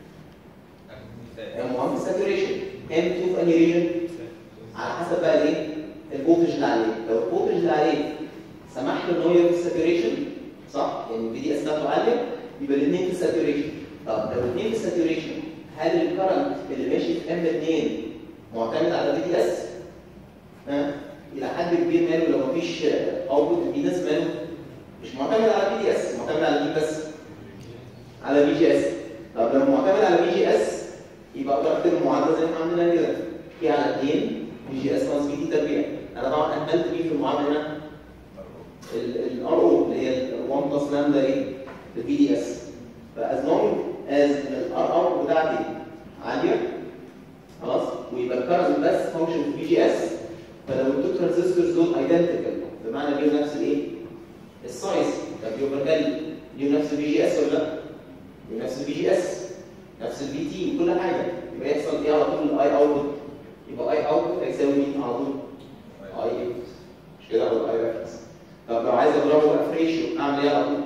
ام 1 في ساتوريشن ام 2 في انهي ريجن؟ على حسب بقى الايه؟ الفولتج اللي عليه لو الفولتج اللي عليه سمح له ان هو يبقى في الساتوريشن صح؟ يعني البي دي اس بتاعته عاليه يبقى الاثنين في الساتوريشن طب لو الاثنين في الساتوريشن هل الكرنت اللي ماشي في ام 2 معتمد على البي دي اس؟ ها؟ الى حد كبير ماله لو مفيش اوتبوت البي دي اس ماله مش معتمد على بي دي اس معتمد على مين بس على بي جي اس طب لو معتمد على بي جي اس يبقى اقدر اكتب المعادله زي ما احنا عندنا كده في على 2 بي جي اس ناقص بي دي تربيع انا طبعا اهملت مين في المعادله هنا الار او اللي هي 1 بلس لامدا ايه البي دي اس فاز لونج از الار او بتاعتي عاليه خلاص ويبقى الكارنت بس فانكشن في بي جي اس فلو التو ترانزستورز دول ايدنتيكال بمعنى ليهم نفس الايه؟ السايز طب يبقى ال ليهم نفس البي جي اس ولا لا؟ ليهم نفس البي جي اس نفس البي تي وكل حاجه يبقى يحصل ايه على طول الاي اوتبوت يبقى اي اوتبوت هيساوي مين على طول؟ اي انبوت مش كده هو الاي ريفرنس طب لو عايز اضربه بقى في ريشيو اعمل ايه على طول؟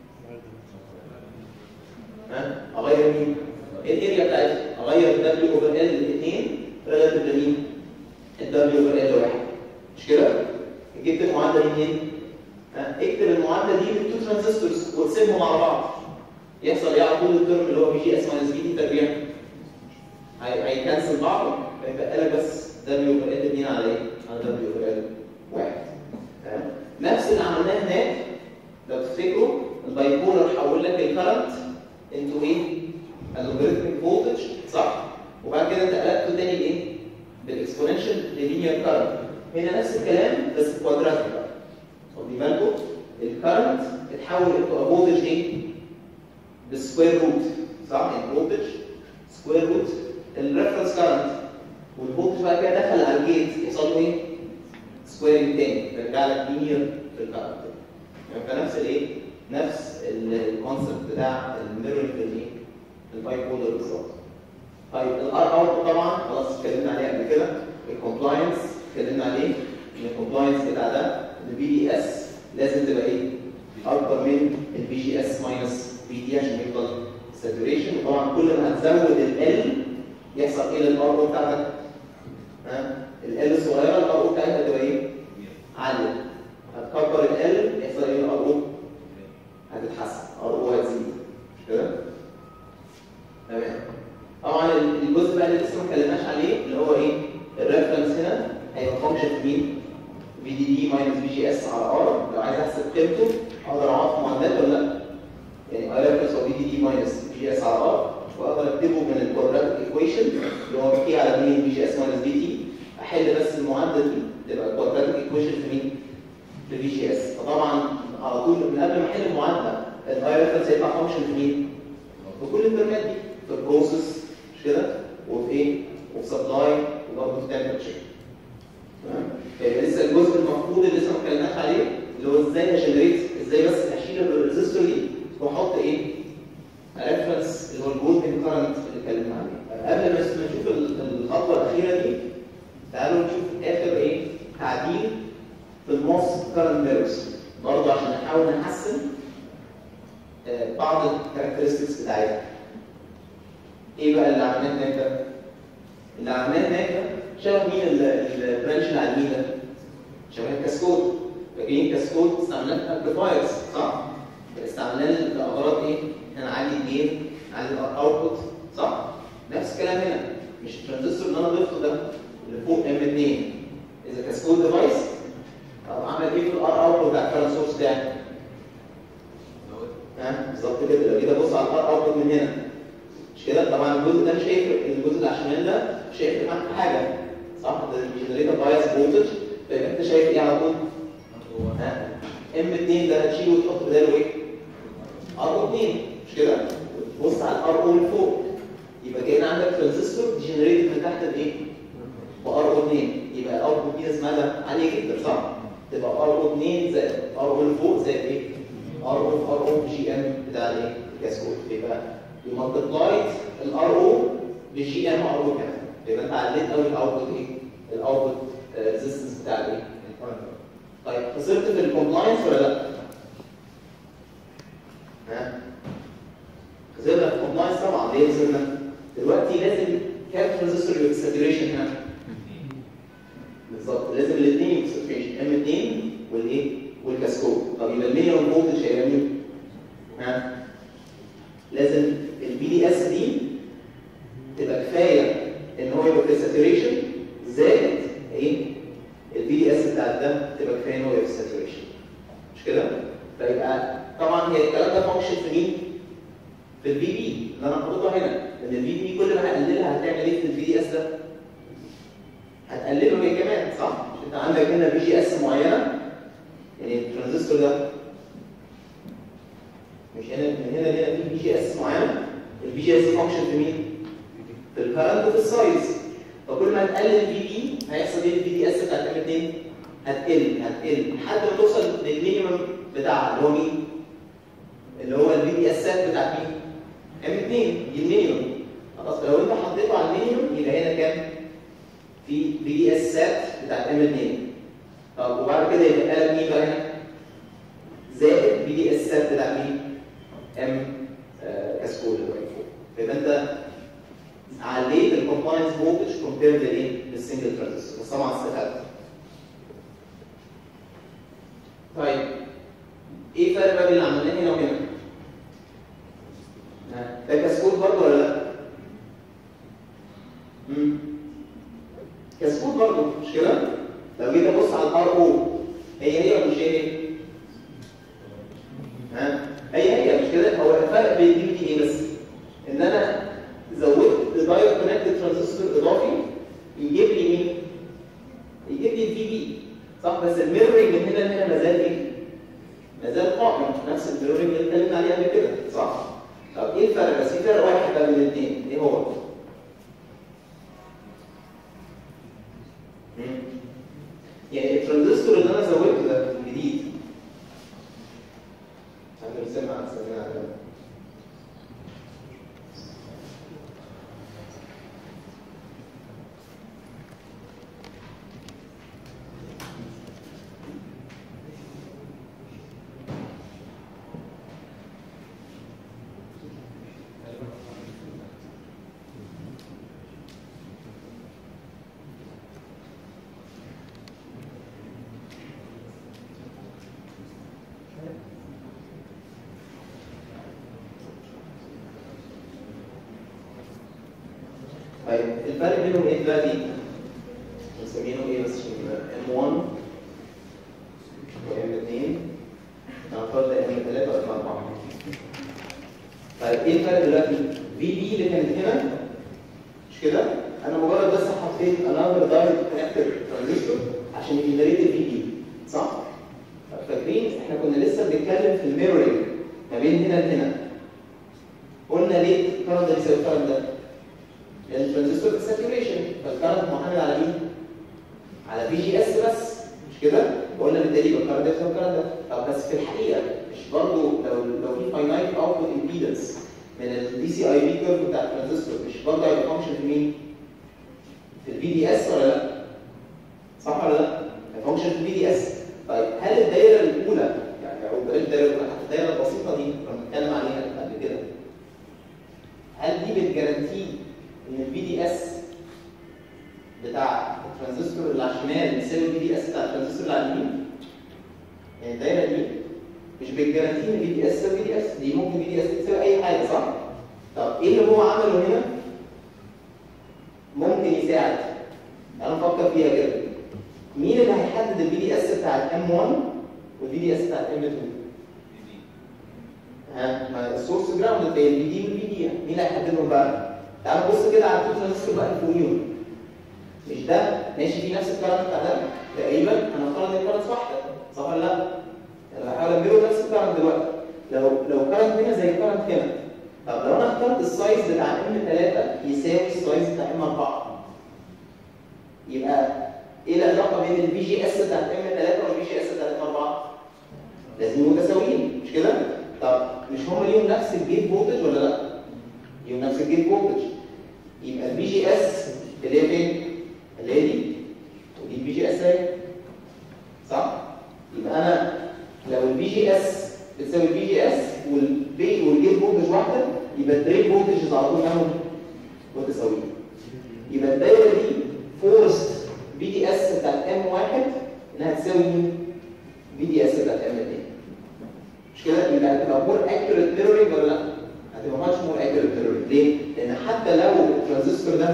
ها؟ اغير مين؟ ايه الاريا بتاعتي؟ اغير دبليو اوفر ال الاثنين ريلاتيف لمين؟ الدبليو اوفر ال واحد مش كده؟ جبت المعادله دي منين؟ ها؟ اكتب المعادله دي بالتو ترانزستورز وتسيبهم على بعض يحصل ايه على طول الترم اللي هو بي جي اس ماينس بي دي تربيع هي- هيكنسل بعض فيبقى لك بس دبليو اوفر ال 2 على ايه؟ على دبليو اوفر ال واحد تمام؟ نفس اللي عملناه هناك لو تفتكروا البايبولر حول لك الكرنت انتو ايه؟ اللوغاريتميك فولتج صح؟ وبعد كده انت قلبته تاني لايه؟ بالاكسبوننشال للينير كرنت هنا نفس الكلام بس كوادراتيك بقى واخدين بالكم؟ الكرنت اتحول انتو فولتج ايه؟ بالسكوير روت صح؟ الفولتج سكوير روت الريفرنس كرنت والفولتج بعد كده دخل على الجيت يحصل له ايه؟ سكويرنج تاني يرجع لك لينير في الكرنت يبقى نفس الايه؟ نفس الكونسبت بتاع الميرورنج في الايه؟ الباي بولر بالظبط. طيب الار اوت طبعا خلاص اتكلمنا عليه قبل كده الكومبلاينس اتكلمنا عليه ان الكومبلاينس بتاع ده البي دي اس لازم تبقى ايه؟ اكبر من البي جي اس ماينس بي دي عشان يفضل ساتوريشن وطبعا كل ما هتزود ال يحصل ايه للار او بتاعتك؟ ها؟ ال الصغيره الار او بتاعتها تبقى ايه؟ عاليه هتكبر ال يحصل ايه للار او؟ هتتحسن ار او هتزيد مش كده؟ تمام طبعا الجزء بقى اللي لسه ما اتكلمناش عليه اللي هو ايه؟ الريفرنس هنا هيبقى فانكشن في مين؟ في دي دي ماينس بي جي اس على ار لو عايز احسب قيمته اقدر اعرف معادلات ولا لا؟ يعني اي ريفرنس هو بي دي دي ماينس بي جي اس على ار واقدر اكتبه من الكوادراتيك ايكويشن اللي هو بي على 2 بي جي اس ماينس بي تي احل بس المعادله دي تبقى الكوادراتيك ايكويشن في مين؟ في بي جي اس فطبعا على طول من قبل ما احل المعادله الاي ريفرنس هيطلع فانكشن في مين؟ في كل الترمات دي في البروسيس مش كده؟ وفي ايه؟ وفي سبلاي وبرضه في تمبرتشر تمام؟ يعني لسه الجزء المفروض اللي لسه ما اتكلمناش عليه اللي هو ازاي اجنريت ازاي بس اشيل الريزستور دي واحط ايه؟ ريفرنس اللي هو الجولدن كارنت اللي اتكلمنا عليه. قبل ما نشوف ال- الخطوه الاخيره دي تعالوا نشوف اخر ايه؟ تعديل في الموس كارنت ميرورز برضه عشان نحاول نحسن آه، بعض الكاركترستكس بتاعتها. ايه بقى اللي عملناه هناك ده؟ اللي عملناه هناك ده شبه مين ال- البرانش اللي على اليمين ده؟ شبه الكاسكود فاكرين كاسكود استعملناه امبليفايرز صح؟ استعملناه لاغراض ايه؟ احنا نعلي الجين نعلي الاوتبوت صح؟ نفس الكلام هنا مش الترانزستور اللي انا ضفته ده اللي فوق ام 2 اذا كاسكود ديفايس طب عمل ايه في الار اوتبوت بتاع الكارنت سورس بتاعي؟ ها بالظبط كده لو جيت ابص على الار اوتبوت من هنا مش كده طبعا الجزء ده مش هيفرق الجزء اللي على الشمال ده مش هيفرق معاك في حاجه صح ده الجنريتور بايس فولتج فيبقى انت شايف ايه على طول؟ ها ام 2 ده هتشيله وتحط بداله ايه؟ ار 2 مش كده؟ وتبص على الار او من فوق يبقى كان عندك ترانزستور جنريتد من تحت الايه؟ وار او 2 يبقى الار او دي اسمها عاليه جدا صح؟ تبقى ار او 2 زائد ار او اللي فوق زائد ايه؟ ار او ار او جي ام بتاع الايه؟ الكاسكود يبقى يمالتبلايد الار او بجي ام ار او كمان يبقى انت عليت قوي الاوتبوت ايه؟ الاوتبوت ريزيستنس بتاع الايه؟ طيب خسرت في الكومبلاينس ولا لا؟ ها؟ خسرنا في الكومبلاينس طبعا ليه خسرنا؟ دلوقتي لازم كام ترانزستور يبقى ساتوريشن هنا؟ بالظبط لازم الاثنين يبقوا ساتوريشن ام 2 والايه؟ والكاسكود طب يبقى المينيمم فولتج هيبقى مين؟ ها؟ لازم البي دي اس دي تبقى كفايه ان هو يبقى في ساتوريشن زائد ايه؟ البي دي اس بتاع ده تبقى كفايه ان هو يبقى في ساتوريشن مش كده؟ فيبقى طبعا هي الكلام ده فانكشن في مين؟ في البي بي اللي انا حاططها هنا لان البي بي كل ما هقللها هتعمل ايه في البي دي اس ده؟ هتقلله هي كمان صح؟ مش انت عندك هنا بي جي اس معينه يعني الترانزستور ده مش هنا من هنا لهنا في بي جي اس معينه البي جي اس فانكشن في مين؟ في الكرنت وفي السايز فكل ما تقلل البي بي هيحصل ايه البي دي اس بتاعت ام 2 هتقل هتقل لحد ما توصل للمينيمم بتاعها اللي هو مين؟ اللي هو البي دي اسات بتاعت مين؟ ام 2 دي المينيمم خلاص لو انت حطيته على المينيمم يبقى هنا كام؟ في بي دي اسات بتاعت ام 2 طب وبعد كده يبقى لك مين بقى هنا؟ زائد بي دي اسات بتاعت مين؟ ام آه، كاسكول اللي واقف فوق فيبقى انت عليت الكومباينس فولتج كومبير للايه؟ للسنجل ترانزستور بس طبعا استفدت. طيب ايه الفرق بقى بين اللي عملناه هنا وهنا؟ ها، ده كاسكول برضه ولا لا؟ امم كاسكول برضه مش كده؟ لو جيت ابص على الار او هي هي ولا مش هي هي؟ ها؟ هي هي مش كده؟ هو الفرق بين دي ودي ايه بس؟ ان انا زودت دايركت كونكتد ترانزستور اضافي يجيب لي مين؟ يجيب لي الفي بي صح بس الميرورنج من هنا لهنا ما زال ايه؟ ما زال قائم نفس الميرورنج اللي اتكلمنا عليه قبل كده صح؟ طب ايه الفرق؟ بس في فرق واحد بقى بين الاثنين ايه هو؟ مم. يعني الترانزستور اللي انا زودته ده الجديد هنرسمها على سبيل المثال طيب الفرق بينهم ايه دلوقتي؟ مسمينه ايه بس عشان يبقى M1 و M2 نفترض ده M3 و M4 طيب ايه الفرق دلوقتي؟ في بي اللي كانت هنا مش كده؟ انا مجرد بس حطيت another direct connected transistor عشان يجنريت الفي بي صح؟ طب فاكرين احنا كنا لسه بنتكلم في الميرورنج ما بين هنا لهنا قلنا ليه الكرنت ده بيساوي الكرنت ده؟ لان الترانزستور في ساتوريشن فالكرنت معتمد على مين؟ على في جي اس بس مش كده؟ وقلنا بالتالي يبقى الكرنت ده يساوي الكرنت ده طب بس في الحقيقه مش برضه لو لو في فاينايت اوتبوت امبيدنس من الدي سي اي بي كيرف بتاع الترانزستور مش برضه هيبقى فانكشن في مين؟ في البي دي اس ولا لا؟ صح ولا لا؟ فانكشن في البي دي اس طيب هل الدايره الاولى يعني او بلاش الدايره الاولى حتى الدايره البسيطه دي كنا بنتكلم عليها قبل كده هل دي بتجارانتي ان البي دي اس بتاع الترانزستور اللي على الشمال يساوي البي دي اس بتاع الترانزستور اللي على اليمين؟ يعني الدايره دي مش بتجارانتي ان البي دي اس تساوي بي دي اس دي ممكن بي دي اس تساوي اي حاجه صح؟ طب ايه اللي هو عمله هنا؟ ممكن يساعد انا افكر فيها كده مين اللي هيحدد البي دي اس بتاع الام 1 والبي دي اس بتاع الام 2 ها ما السورس جراوند زي البي دي والبي دي مين اللي هيحددهم بقى تعالوا بص كده على التو ترانزستور بقى اللي فوقيهم مش ده ماشي فيه نفس الكرنت بتاع ده تقريبا انا افترض ان الكرنت واحده صح ولا لا؟ انا بحاول اميره نفس الكرنت دلوقتي لو لو كرنت هنا زي الكرنت هنا طب لو انا اخترت السايز بتاع ام 3 يساوي السايز بتاع ام 4 يبقى ايه العلاقه بين البي جي اس بتاعت ام 3 والبي جي اس بتاعت ام 4 لازم يبقوا متساويين مش كده طب مش هم ليهم نفس الجيت فولتج ولا لا ليهم نفس الجيت فولتج يبقى البي جي اس اللي هي فين اللي هي دي ودي البي جي اس اهي صح يبقى انا لو البي جي اس بتساوي البي جي اس والبي والجيت فولتج واحده يبقى الدرين فولتجز على طول معاهم متساويين يبقى الدايره دي فورست بي دي اس بتاعت ام واحد انها تساوي مين؟ بي دي اس بتاعت ام 2 مش كده؟ يبقى هتبقى مور اكيوريت ميرورنج ولا لا؟ هتبقى ماتش مور اكيوريت ميرورنج ليه؟ لان حتى لو الترانزستور ده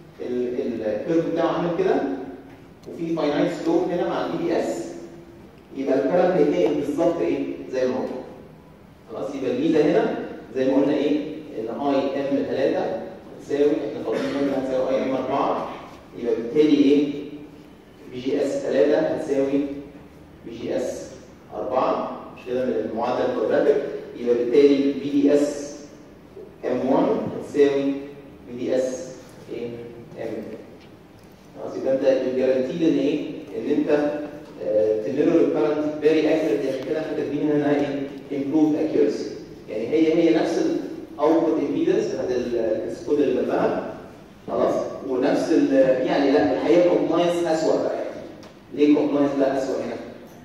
الكيرف بتاعه عامل كده وفي فاينايت سلوب هنا مع البي دي اس يبقى الكرنت هيتنقل بالظبط ايه زي ما هو خلاص يبقى الميزه هنا زي ما قلنا ايه ان اي ام 3 تساوي احنا فاضلين منها هتساوي اي ام 4 يبقى بالتالي ايه بي جي اس 3 هتساوي بي جي اس 4 مش كده من المعادله الكوادراتيك يبقى بالتالي بي دي اس ام 1 هتساوي بي دي اس ايه ام خلاص يبقى انت الجارانتي ان ايه ان انت تمرر الكرنت فيري اكيوريت عشان كده احنا كاتبين هنا ايه امبروف اكيورسي يعني هي هي نفس الاوتبوت امبيدنس بتاعت السكود اللي جنبها خلاص ونفس ال يعني لا الحقيقه كومبلاينس اسوء بقى يعني ليه كومبلاينس بقى اسوء هنا؟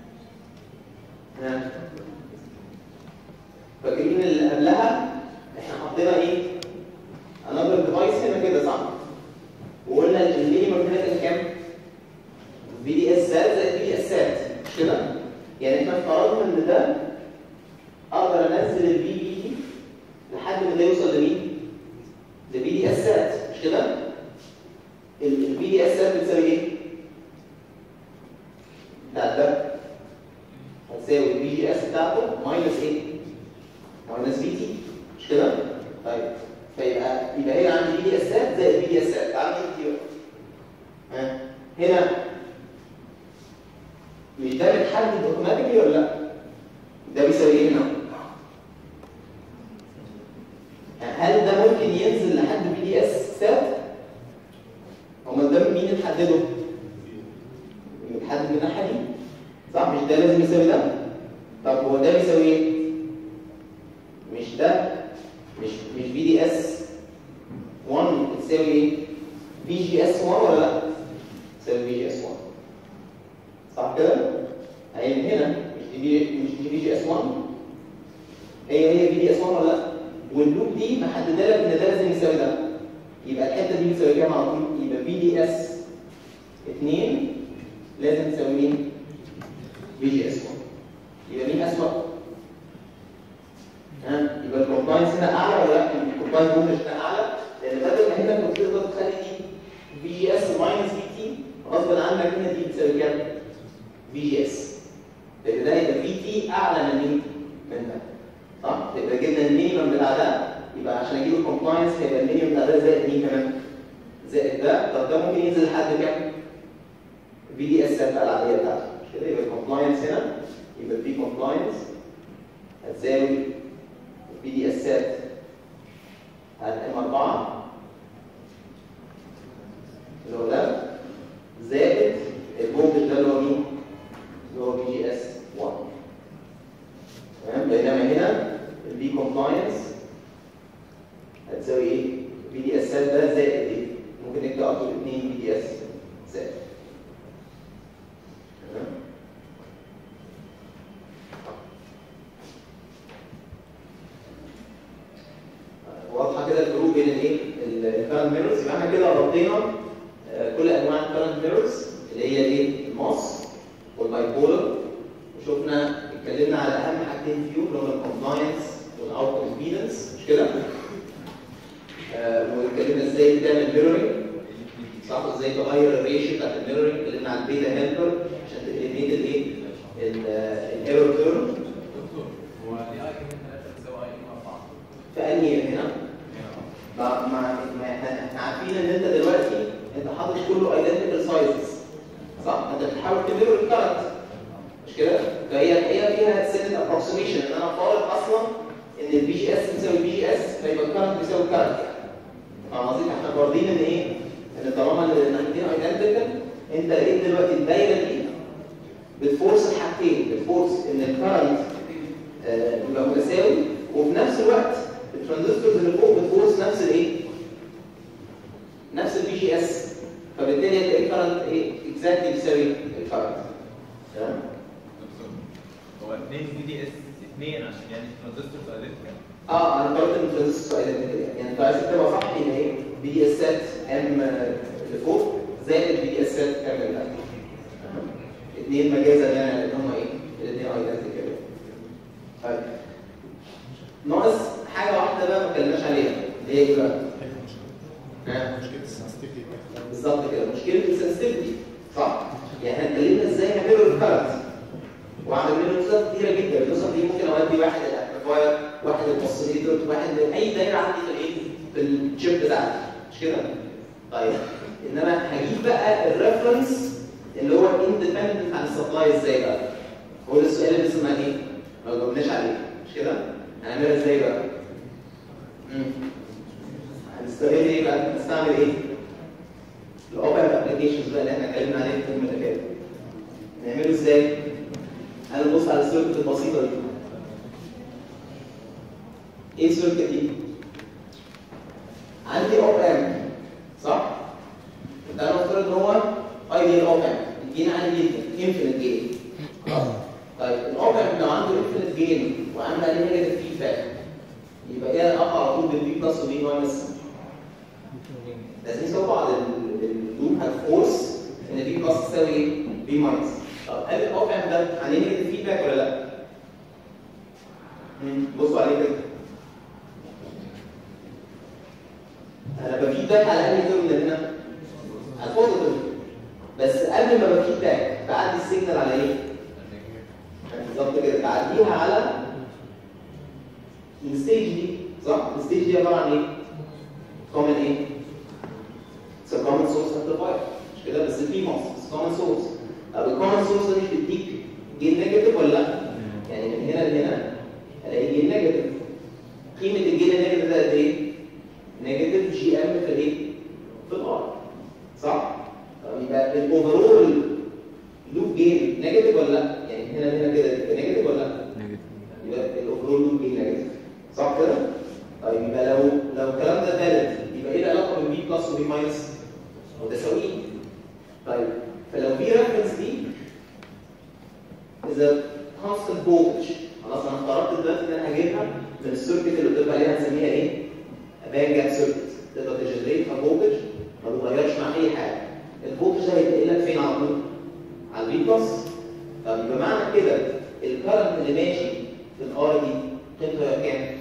ها فاكرين اللي قبلها احنا حطينا ايه؟ انذر ديفايس هنا كده صح؟ وقلنا المينيمم هنا كان كام؟ بي دي اس سات زائد بي دي اس سات مش كده؟ يعني احنا افترضنا ان ده اقدر انزل البي بي دي لحد ما ده يوصل لمين؟ لبي دي اس سات مش كده؟ البي دي اس سات بتساوي ايه؟ بتاعت ده هتساوي البي جي اس بتاعته ماينس ايه؟ ماينس بي تي مش كده؟ طيب فيبقى يبقى هنا عندي بي دي اس سات زائد بي دي اس سات تعالوا نشوف دي بقى ها هنا مش ده متحدد اوتوماتيكلي ولا لا؟ ده بيساوي ايه هنا؟ هل ده ممكن ينزل لحد بي دي اس سات؟ امال ده مين اللي حدده؟ متحدد من الناحيه دي؟ صح مش ده لازم يساوي ده؟ طب هو ده بيساوي ايه؟ مش ده مش مش بي دي اس 1 بتساوي ايه؟ بي جي اس 1 ولا لا؟ تساوي بي جي اس 1 صح كده؟ هي من هنا مش دي بي مش دي بي جي اس 1 هي هي بي دي اس 1 ولا لا؟ واللوب دي محدده لك ان ده لازم يساوي ده يبقى الحته دي بتساوي كام على طول؟ يبقى بي دي اس 2 لازم تساوي مين؟ بي جي اس 1 يبقى مين اسوأ؟ ها يبقى الكومبلاينس هنا اعلى ولا لا؟ الكومبلاينس فولتج هنا اعلى لان بدل ما هنا كنت تقدر تخلي دي بي جي اس ماينس بي تي غصب عنك هنا دي بتساوي كام؟ بي جي اس لان ده يبقى بي تي اعلى من مين؟ من ده صح؟ يبقى جبنا المينيمم بتاع ده يبقى عشان اجيب الكومبلاينس هيبقى المينيمم بتاع ده زائد مين كمان؟ زائد ده طب ده ممكن ينزل لحد كام؟ بي دي اس بقى العاديه بتاعته مش كده يبقى الكومبلاينس هنا يبقى في كومبلاينس هتساوي بي دي اسات على ام 4 اللي هو ده زائد الفولتج ده اللي هو مين؟ اللي هو بي جي اس 1 تمام بينما هنا البي كومبلاينس هتساوي ايه؟ بي دي اسات ده زائد ايه؟ ممكن نكتب اكتر 2 بي دي اس زائد تمام واضحه كده الفروق بين الايه الكارنت ميرورز يبقى احنا كده غطينا آه، كل انواع الكارنت ميرورز اللي هي الايه الماس والبايبولر وشفنا اتكلمنا على اهم حاجتين فيهم اللي هم الكومبلاينس والاوت امبيدنس مش كده آه، واتكلمنا ازاي تعمل ميرورنج صح ازاي تغير الريشيو بتاعت الميرورنج اتكلمنا على البيتا هيلبر عشان تليميت الايه الايرور كيرف هو دي اي ام 3 بتساوي اي ام 4 في انهي هنا مع مع ما احنا احنا عارفين ان انت دلوقتي انت حاطط كله ايدنتيكال سايزز صح؟ انت بتحاول تميرور الكرنت مش كده؟ فهي الحقيقه فيها سنه ابروكسيميشن ان انا فارض اصلا ان البي جي اس بيساوي بي جي اس فيبقى الكرنت بيساوي الكرنت يعني فاهم قصدي؟ احنا فارضين ان ايه؟ ان طالما الناحيتين ايدنتيكال انت لقيت دلوقتي الدايره دي بتفورس الحاجتين بتفورس ان الكرنت آه، يبقى متساوي وفي نفس الوقت الترانزستورز اللي فوق بتفورس نفس الايه؟ نفس البي جي اس فبالتالي هتلاقي الكرنت ايه؟ اكزاكتلي بيساوي الكرنت تمام؟ هو 2 بي دي اس 2 عشان يعني ترانزستورز ايدنتيكال اه انا قلت ان الترانزستور ايدنتيكال يعني انت عايز تبقى صح ان ايه؟ بي دي اسات ام اللي فوق زائد بي دي اسات ام اللي تحت اثنين مجازا يعني لان هم ايه؟ الاثنين ايدنتيكال طيب ناقص حاجه واحده بقى ما اتكلمناش عليها اللي هي ايه بقى؟ ها؟ مشكلة السنسيتيفيتي بالظبط كده مشكله السنسيتيفيتي صح؟ يعني احنا اتكلمنا ازاي نعمله الكرنت واعمل منه نسخ كتيره جدا النسخ دي ممكن اودي واحد الامبليفاير واحد الاوسيليتور واحد اي دايره عندي في الايه في الشيب بتاعتي مش كده طيب انما هجيب بقى الريفرنس اللي هو اندبندنت عن السبلاي ازاي بقى هو ده السؤال اللي لسه ما ايه ما جاوبناش عليه مش كده هنعملها ازاي بقى مم. هنستغل ايه بقى هنستعمل ايه الاوبن ابلكيشنز بقى اللي احنا اتكلمنا عليها في الترم اللي فات نعمله ازاي هنبص على السيركت البسيطه دي ايه السيركت دي عندي اوب ام صح ده نفترض ان هو ايديال اوب ام الجين عندي انفينيت جين طيب الاوب ام لو عنده انفينيت جين وعامل عليه نيجاتيف فيدباك يبقى ايه اقع على طول بالبي بلس وبي ماينس لازم يساوي بعض اللوب هتفورس ان بي بلس تساوي ايه؟ بي ماينس طب هل الاوب ام ده عليه نيجاتيف فيدباك ولا لا؟ مم، بصوا عليه كده انا بفيدباك على انهي تيرمينال هنا؟ على البوزيتيف بس قبل ما بفيدباك بعدي السيجنال على ايه؟ بالظبط كده بعديها على الستيج دي صح؟ الستيج دي عباره عن ايه؟ كومن ايه؟ It's a common source amplifier مش كده بس في مصر It's common source طب الكومن سورس ده مش بيديك جين نيجاتيف ولا لا؟ يعني من هنا لهنا الاقي جين نيجاتيف قيمه الجين النيجاتيف ده قد ايه؟ نيجاتيف جي ام في الايه؟ في الار صح؟ طب يبقى الاوفرول لوب جين نيجاتيف ولا لا؟ يعني من هنا لهنا كده يبقى نيجاتيف ولا لا؟ يبقى الاوفرول لوب جين نيجاتيف صح كده؟ طيب يبقى لو لو الكلام ده ثالث يبقى ايه العلاقه بين بي بلس وبي ماينس؟ متساويين طيب فلو في ريفرنس دي اذا كونستنت فولتج خلاص انا افترضت دلوقتي ان انا هجيبها من السيركت اللي قلت لكم عليها هنسميها ايه؟ باند جاب سيركت تقدر تجنريت فولتج ما بتغيرش مع اي حاجه الفولتج ده هيتنقل لك فين على طول؟ على البي بلس طب يبقى معنى كده الكرنت اللي ماشي في الار دي قيمته هي كام؟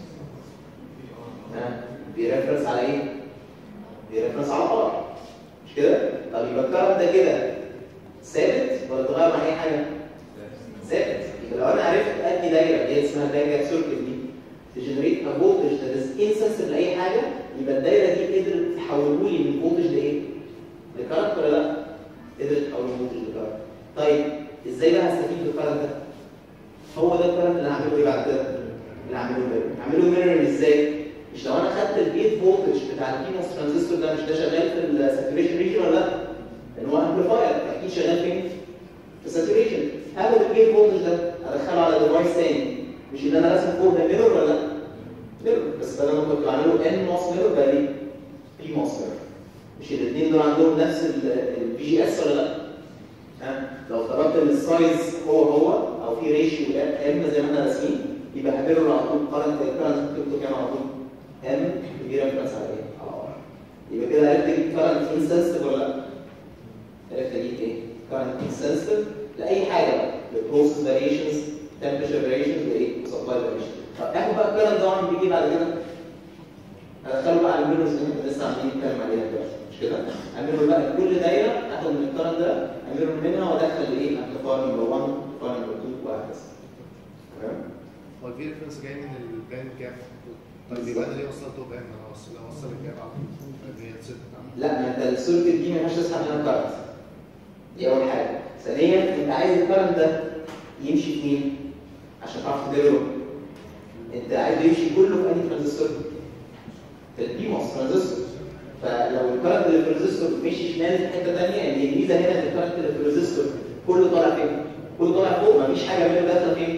ها بيرفرنس على ايه؟ بيرفرنس على ار مش كده؟ طب يبقى الكرنت ده كده ثابت ولا اتغير مع اي حاجه؟ ثابت يبقى لو انا عرفت ادي دايره اللي هي اسمها دايره سيركل دي تجنريت فولتج ده انسنسيف لاي حاجه يبقى الدايره دي قدرت تحوله لي من فولتج لايه؟ لكرنت ولا لا؟ قدرت تحوله من فولتج لكرنت طيب ازاي بقى هستفيد بالكرنت ده؟ هو ده الكرنت اللي هعمله ايه بعد كده؟ اللي هعمله ميرور هعمله ميرور ازاي؟ مش لو انا خدت الجيت فولتج بتاع البيموس ترانزستور ده مش ده شغال في الساتوريشن ريجن ولا لا؟ لان هو امبليفاير اكيد شغال فين؟ في الساتوريشن هاخد الجيت فولتج ده ادخله على ديفايس تاني مش اللي انا راسم فوق ده ميرور ولا لا؟ ميرور بس بدل ما كنت بعمله ان موس ميرور بقى ليه؟ بي موس ميرور مش الاثنين دول عندهم نفس البي جي اس ولا لا؟ ها لو افترضت ان السايز هو هو او في ريشيو ام زي ما احنا راسمين يبقى هبيرور على طول كارنت الكارنت كتبته كام على طول؟ ام دي ريفرنس على ايه؟ على ار يبقى كده عرفت اجيب كارنت انسنسيتيف ولا لا؟ عرفت اجيب ايه؟ كارنت انسنسيتيف لاي حاجه بقى لبروسيس فاريشنز تمبريتشر فاريشنز وايه؟ سبلاي فاريشنز طب اخد بقى الكارنت ده واعمل بيه بعد كده؟ ادخله بقى على المينوز اللي احنا لسه عاملين نتكلم عليها دلوقتي مش كده؟ اعمله بقى كل دايره اخد من الكارنت ده اعمله منها وادخل ايه؟ امبليفاير نمبر 1 امبليفاير نمبر 2 وهكذا تمام؟ هو الفي ريفرنس جاي من الباند جاب طيب يبقى انا ليه وصلت توب ام انا وصل لو وصل الجاب على طول اللي هي الست بتاعتي لا ما انت السيركت دي ما ينفعش تسحب منها كارنت دي اول حاجه ثانيا انت عايز الكارنت ده يمشي في مين عشان تعرف تديره انت عايز يمشي كله في انهي ترانزستور في البيموس ترانزستور فلو الكارنت اللي في الترانزستور مشي شمال في حته ثانيه يعني الميزه هنا ان الكارنت اللي في الترانزستور كله طالع فين؟ كله طالع فوق مفيش حاجه منه داخله فين؟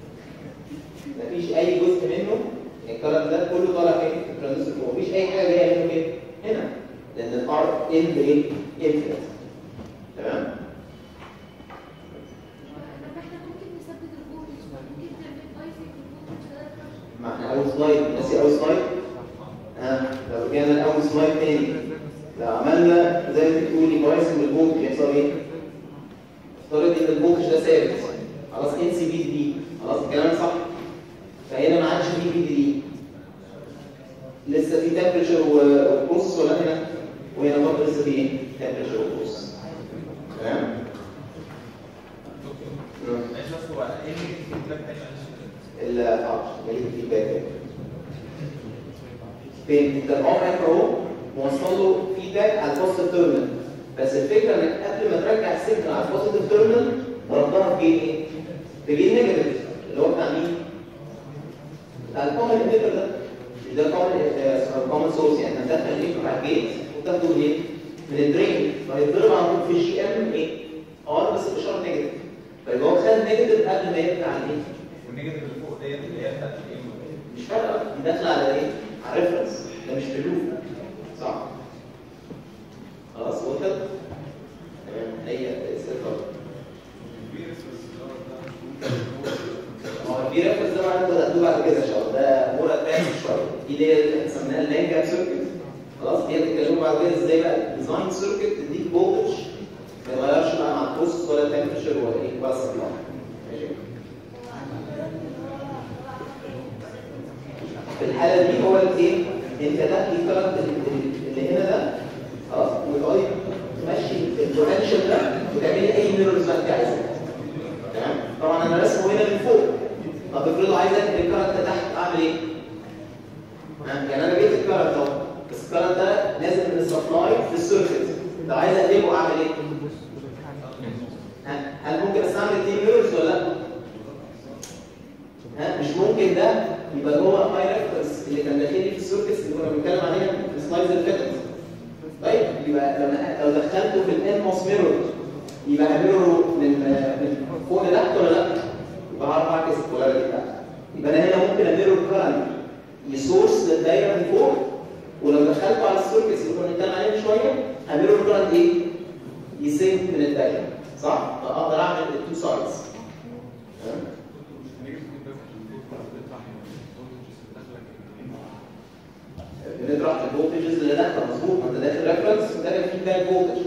مفيش اي جزء منه الكلام ده كله طالع فين في الترانزستور فوق مفيش اي حاجه جايه منه فين هنا لان الار ان ايه انفينيت تمام طب احنا ممكن نثبت الفولتج ممكن تعمل بايسنج الفولتج ده ما احنا اول سلايد ناسي اول سلايد ها لو رجعنا لاول سلايد تاني لو عملنا زي ما بتقولي بايسنج الفولتج يحصل ايه؟ افترض ان الفولتج ده ثابت خلاص ان سي بي دي خلاص الكلام صح فهنا ما عادش في بي دي لسه في تمبريتشر وبروسس ولا هنا وهنا برضه لسه في ايه؟ تمبريتشر وبروسس تمام؟ ماشي ال اه نيجاتيف فيدباك فين انت الاوب امب اهو موصل له فيدباك على البوزيتيف تيرمينال بس الفكره انك قبل ما ترجع السيجنال على البوزيتيف تيرمينال ضربتها في جين ايه؟ في جين نيجاتيف اللي هو بتاع مين؟ بتاع الكومن انهبيتور ده مش ده كومن كومن سورس يعني هتدخل الانبوت على الجيت وتاخده منين؟ من الدرين فهيتضرب على طول في الجي ام ايه؟ ار بس باشاره نيجاتيف فيبقى هو خد نيجاتيف قبل ما يرجع على الايه؟ والنيجاتيف اللي فوق ديت اللي هي بتاعت الايه مش فارقه دي داخله على ايه؟ على ريفرنس ده مش في لوب صح خلاص وصلت؟ تمام هي استفاده هو البي ريفرنس ده بقى انتوا هتاخدوه بعد كده ان شاء الله ده مور ادفانس شويه دي اللي هي اللي بنسميها اللان جاب سيركت خلاص دي هتتكلموا بعد كده ازاي بقى ديزاين سيركت تديك فولتج ما يتغيرش بقى مع البروسس ولا التمبريتشر ولا ايه ولا السبلاي ماشي في الحاله دي هو الايه انت ده الكرنت اللي هنا ده خلاص وتقعدي تمشي البوتنشال ده وتعملي اي ميرورز بقى انت عايزها تمام طبعا انا رسمه هنا من فوق طب افرضوا عايز انقل الكرنت ده تحت اعمل ايه؟ ها؟ يعني انا جبت الكرنت اهو بس الكرنت ده نازل من السبلاي في السيركت لو عايز اقلبه اعمل ايه؟ ها؟ هل ممكن استعمل اثنين ميرورز ولا لا؟ ها مش ممكن ده يبقى هو هاي ريفرنس اللي كان داخل لي في السيركتس اللي كنا بنتكلم عليها في السلايدز اللي فاتت طيب يبقى لو لو دخلته في الان موس ميرور يبقى هيميرور من من فوق لتحت ولا لا؟ يبقى هعرف اعكس البولاريتي بتاعته يبقى انا هنا ممكن اميرور كارنت يسورس للدايره من فوق ولو دخلته على السيركتس اللي كنا بنتكلم عليها من شويه هميرور كارنت ايه؟ يسيب من الدايره صح؟ فاقدر اعمل التو سايدز تمام؟ بنطرح الفولتجز اللي داخله مظبوط ما انت داخل ريفرنس وداخل فيدباك فولتج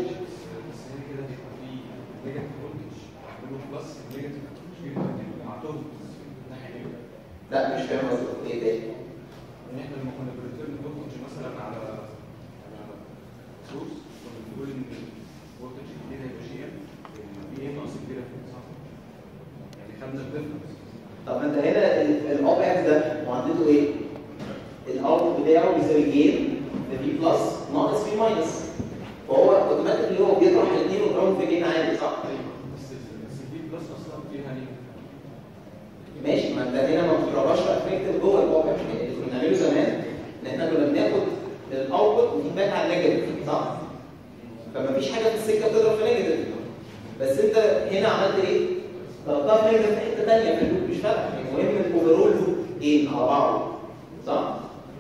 لا مش فاهم قصدك ايه تاني ان احنا لما كنا بنرتب الفولتج مثلا على على سورس كنا بنقول ان الفولتج الجديد هيبقى جي ام في ايه ناقص كبيره في صح يعني خدنا الديفرنس طب ما انت هنا الاوب اكس ده معدته ايه؟ الاوت بتاعه بيساوي جين في بي بلس ناقص في ماينس فهو اوتوماتيكلي هو بيطرح الاثنين ويضربهم في جين عادي صح؟ بس بس البي بلس اصلا فيها نيجاتيف ماشي ما انت هنا ما بتضربهاش افكتيف جوه الاوب اكس يعني اللي كنا بنعمله زمان ان احنا كنا بناخد الاوتبوت وفيدباك على النيجاتيف صح؟ فما فيش حاجه في السكه بتضرب في نيجاتيف بس انت هنا عملت ايه؟ ضربتها في نيجاتيف في حته ثانيه في اللوب مش فارقه المهم الاوفرول لوب ايه على بعضه صح؟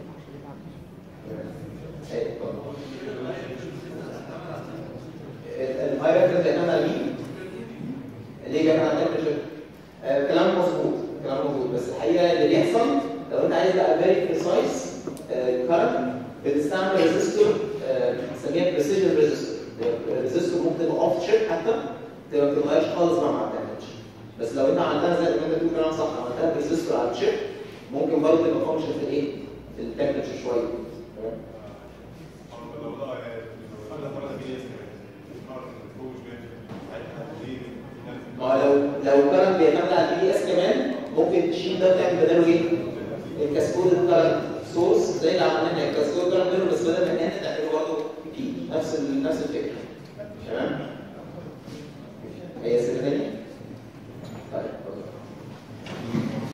ايه اتفضل. الهاي ريفرنس بيعتمد على مين؟ ليه بيعتمد على التمبريتشر؟ آه كلام مظبوط كلام مظبوط بس الحقيقه اللي بيحصل لو انت عايز بقى فيري بريسايز كارنت بتستعمل ريزيستور بنسميها بريسيجن ريزيستور الريزيستور ممكن تبقى اوف شيب حتى تبقى ما بتتغيرش خالص مع التمبريتشر بس لو انت عملتها زي ما انت بتقول كلام صح عملتها بريزيستور على الشيب ممكن برضه تبقى فانكشن في الايه؟ في التمبريتشر شويه تمام؟ ما هو لو لو الكرنت بيعتمد على البي اس كمان ممكن تشيل ده وتعمل بداله ايه؟ الكاسكود الكرنت سورس زي اللي عملنا هنا الكاسكود كرنت منه بس بدل ما كان تعمله برضه بي نفس ال- نفس الفكره تمام؟ هي سر تاني؟